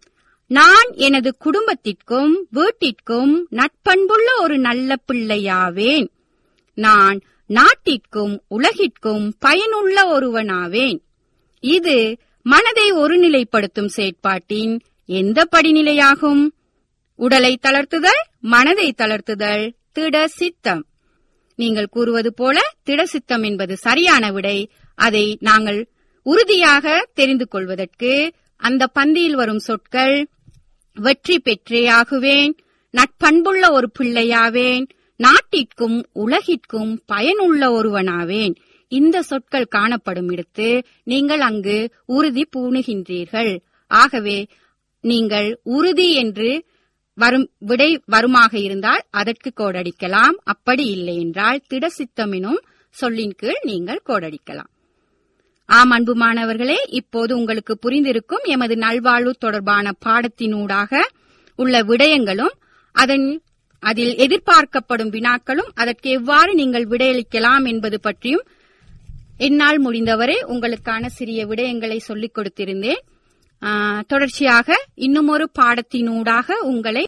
நான் எனது குடும்பத்திற்கும் வீட்டிற்கும் நட்பண்புள்ள ஒரு நல்ல பிள்ளையாவேன் நான் நாட்டிற்கும் உலகிற்கும் பயனுள்ள ஒருவனாவேன் இது மனதை ஒருநிலைப்படுத்தும் செயற்பாட்டின் எந்த படிநிலையாகும் உடலை தளர்த்துதல் மனதை தளர்த்துதல் திட சித்தம் நீங்கள் கூறுவது போல திட சித்தம் என்பது சரியான விடை அதை நாங்கள் உறுதியாக தெரிந்து கொள்வதற்கு அந்த பந்தியில் வரும் சொற்கள் வெற்றி பெற்றேயாகுவேன் நட்பண்புள்ள ஒரு பிள்ளையாவேன் நாட்டிற்கும் உலகிற்கும் பயனுள்ள ஒருவனாவேன் இந்த சொற்கள் காணப்படும் இடத்து நீங்கள் அங்கு உறுதி பூணுகின்றீர்கள் ஆகவே நீங்கள் உறுதி என்று வரும் விடை வருமாக இருந்தால் அதற்கு கோடடிக்கலாம் அப்படி இல்லை என்றால் திடசித்தம் எனும் சொல்லின் கீழ் நீங்கள் கோடடிக்கலாம் ஆம் அன்பு மாணவர்களே இப்போது உங்களுக்கு புரிந்திருக்கும் எமது நல்வாழ்வு தொடர்பான பாடத்தினூடாக உள்ள விடயங்களும் அதன் அதில் எதிர்பார்க்கப்படும் வினாக்களும் அதற்கு எவ்வாறு நீங்கள் விடையளிக்கலாம் என்பது பற்றியும் என்னால் முடிந்தவரை உங்களுக்கான சிறிய விடயங்களை சொல்லிக் கொடுத்திருந்தேன் தொடர்ச்சியாக இன்னும் ஒரு பாடத்தினூடாக உங்களை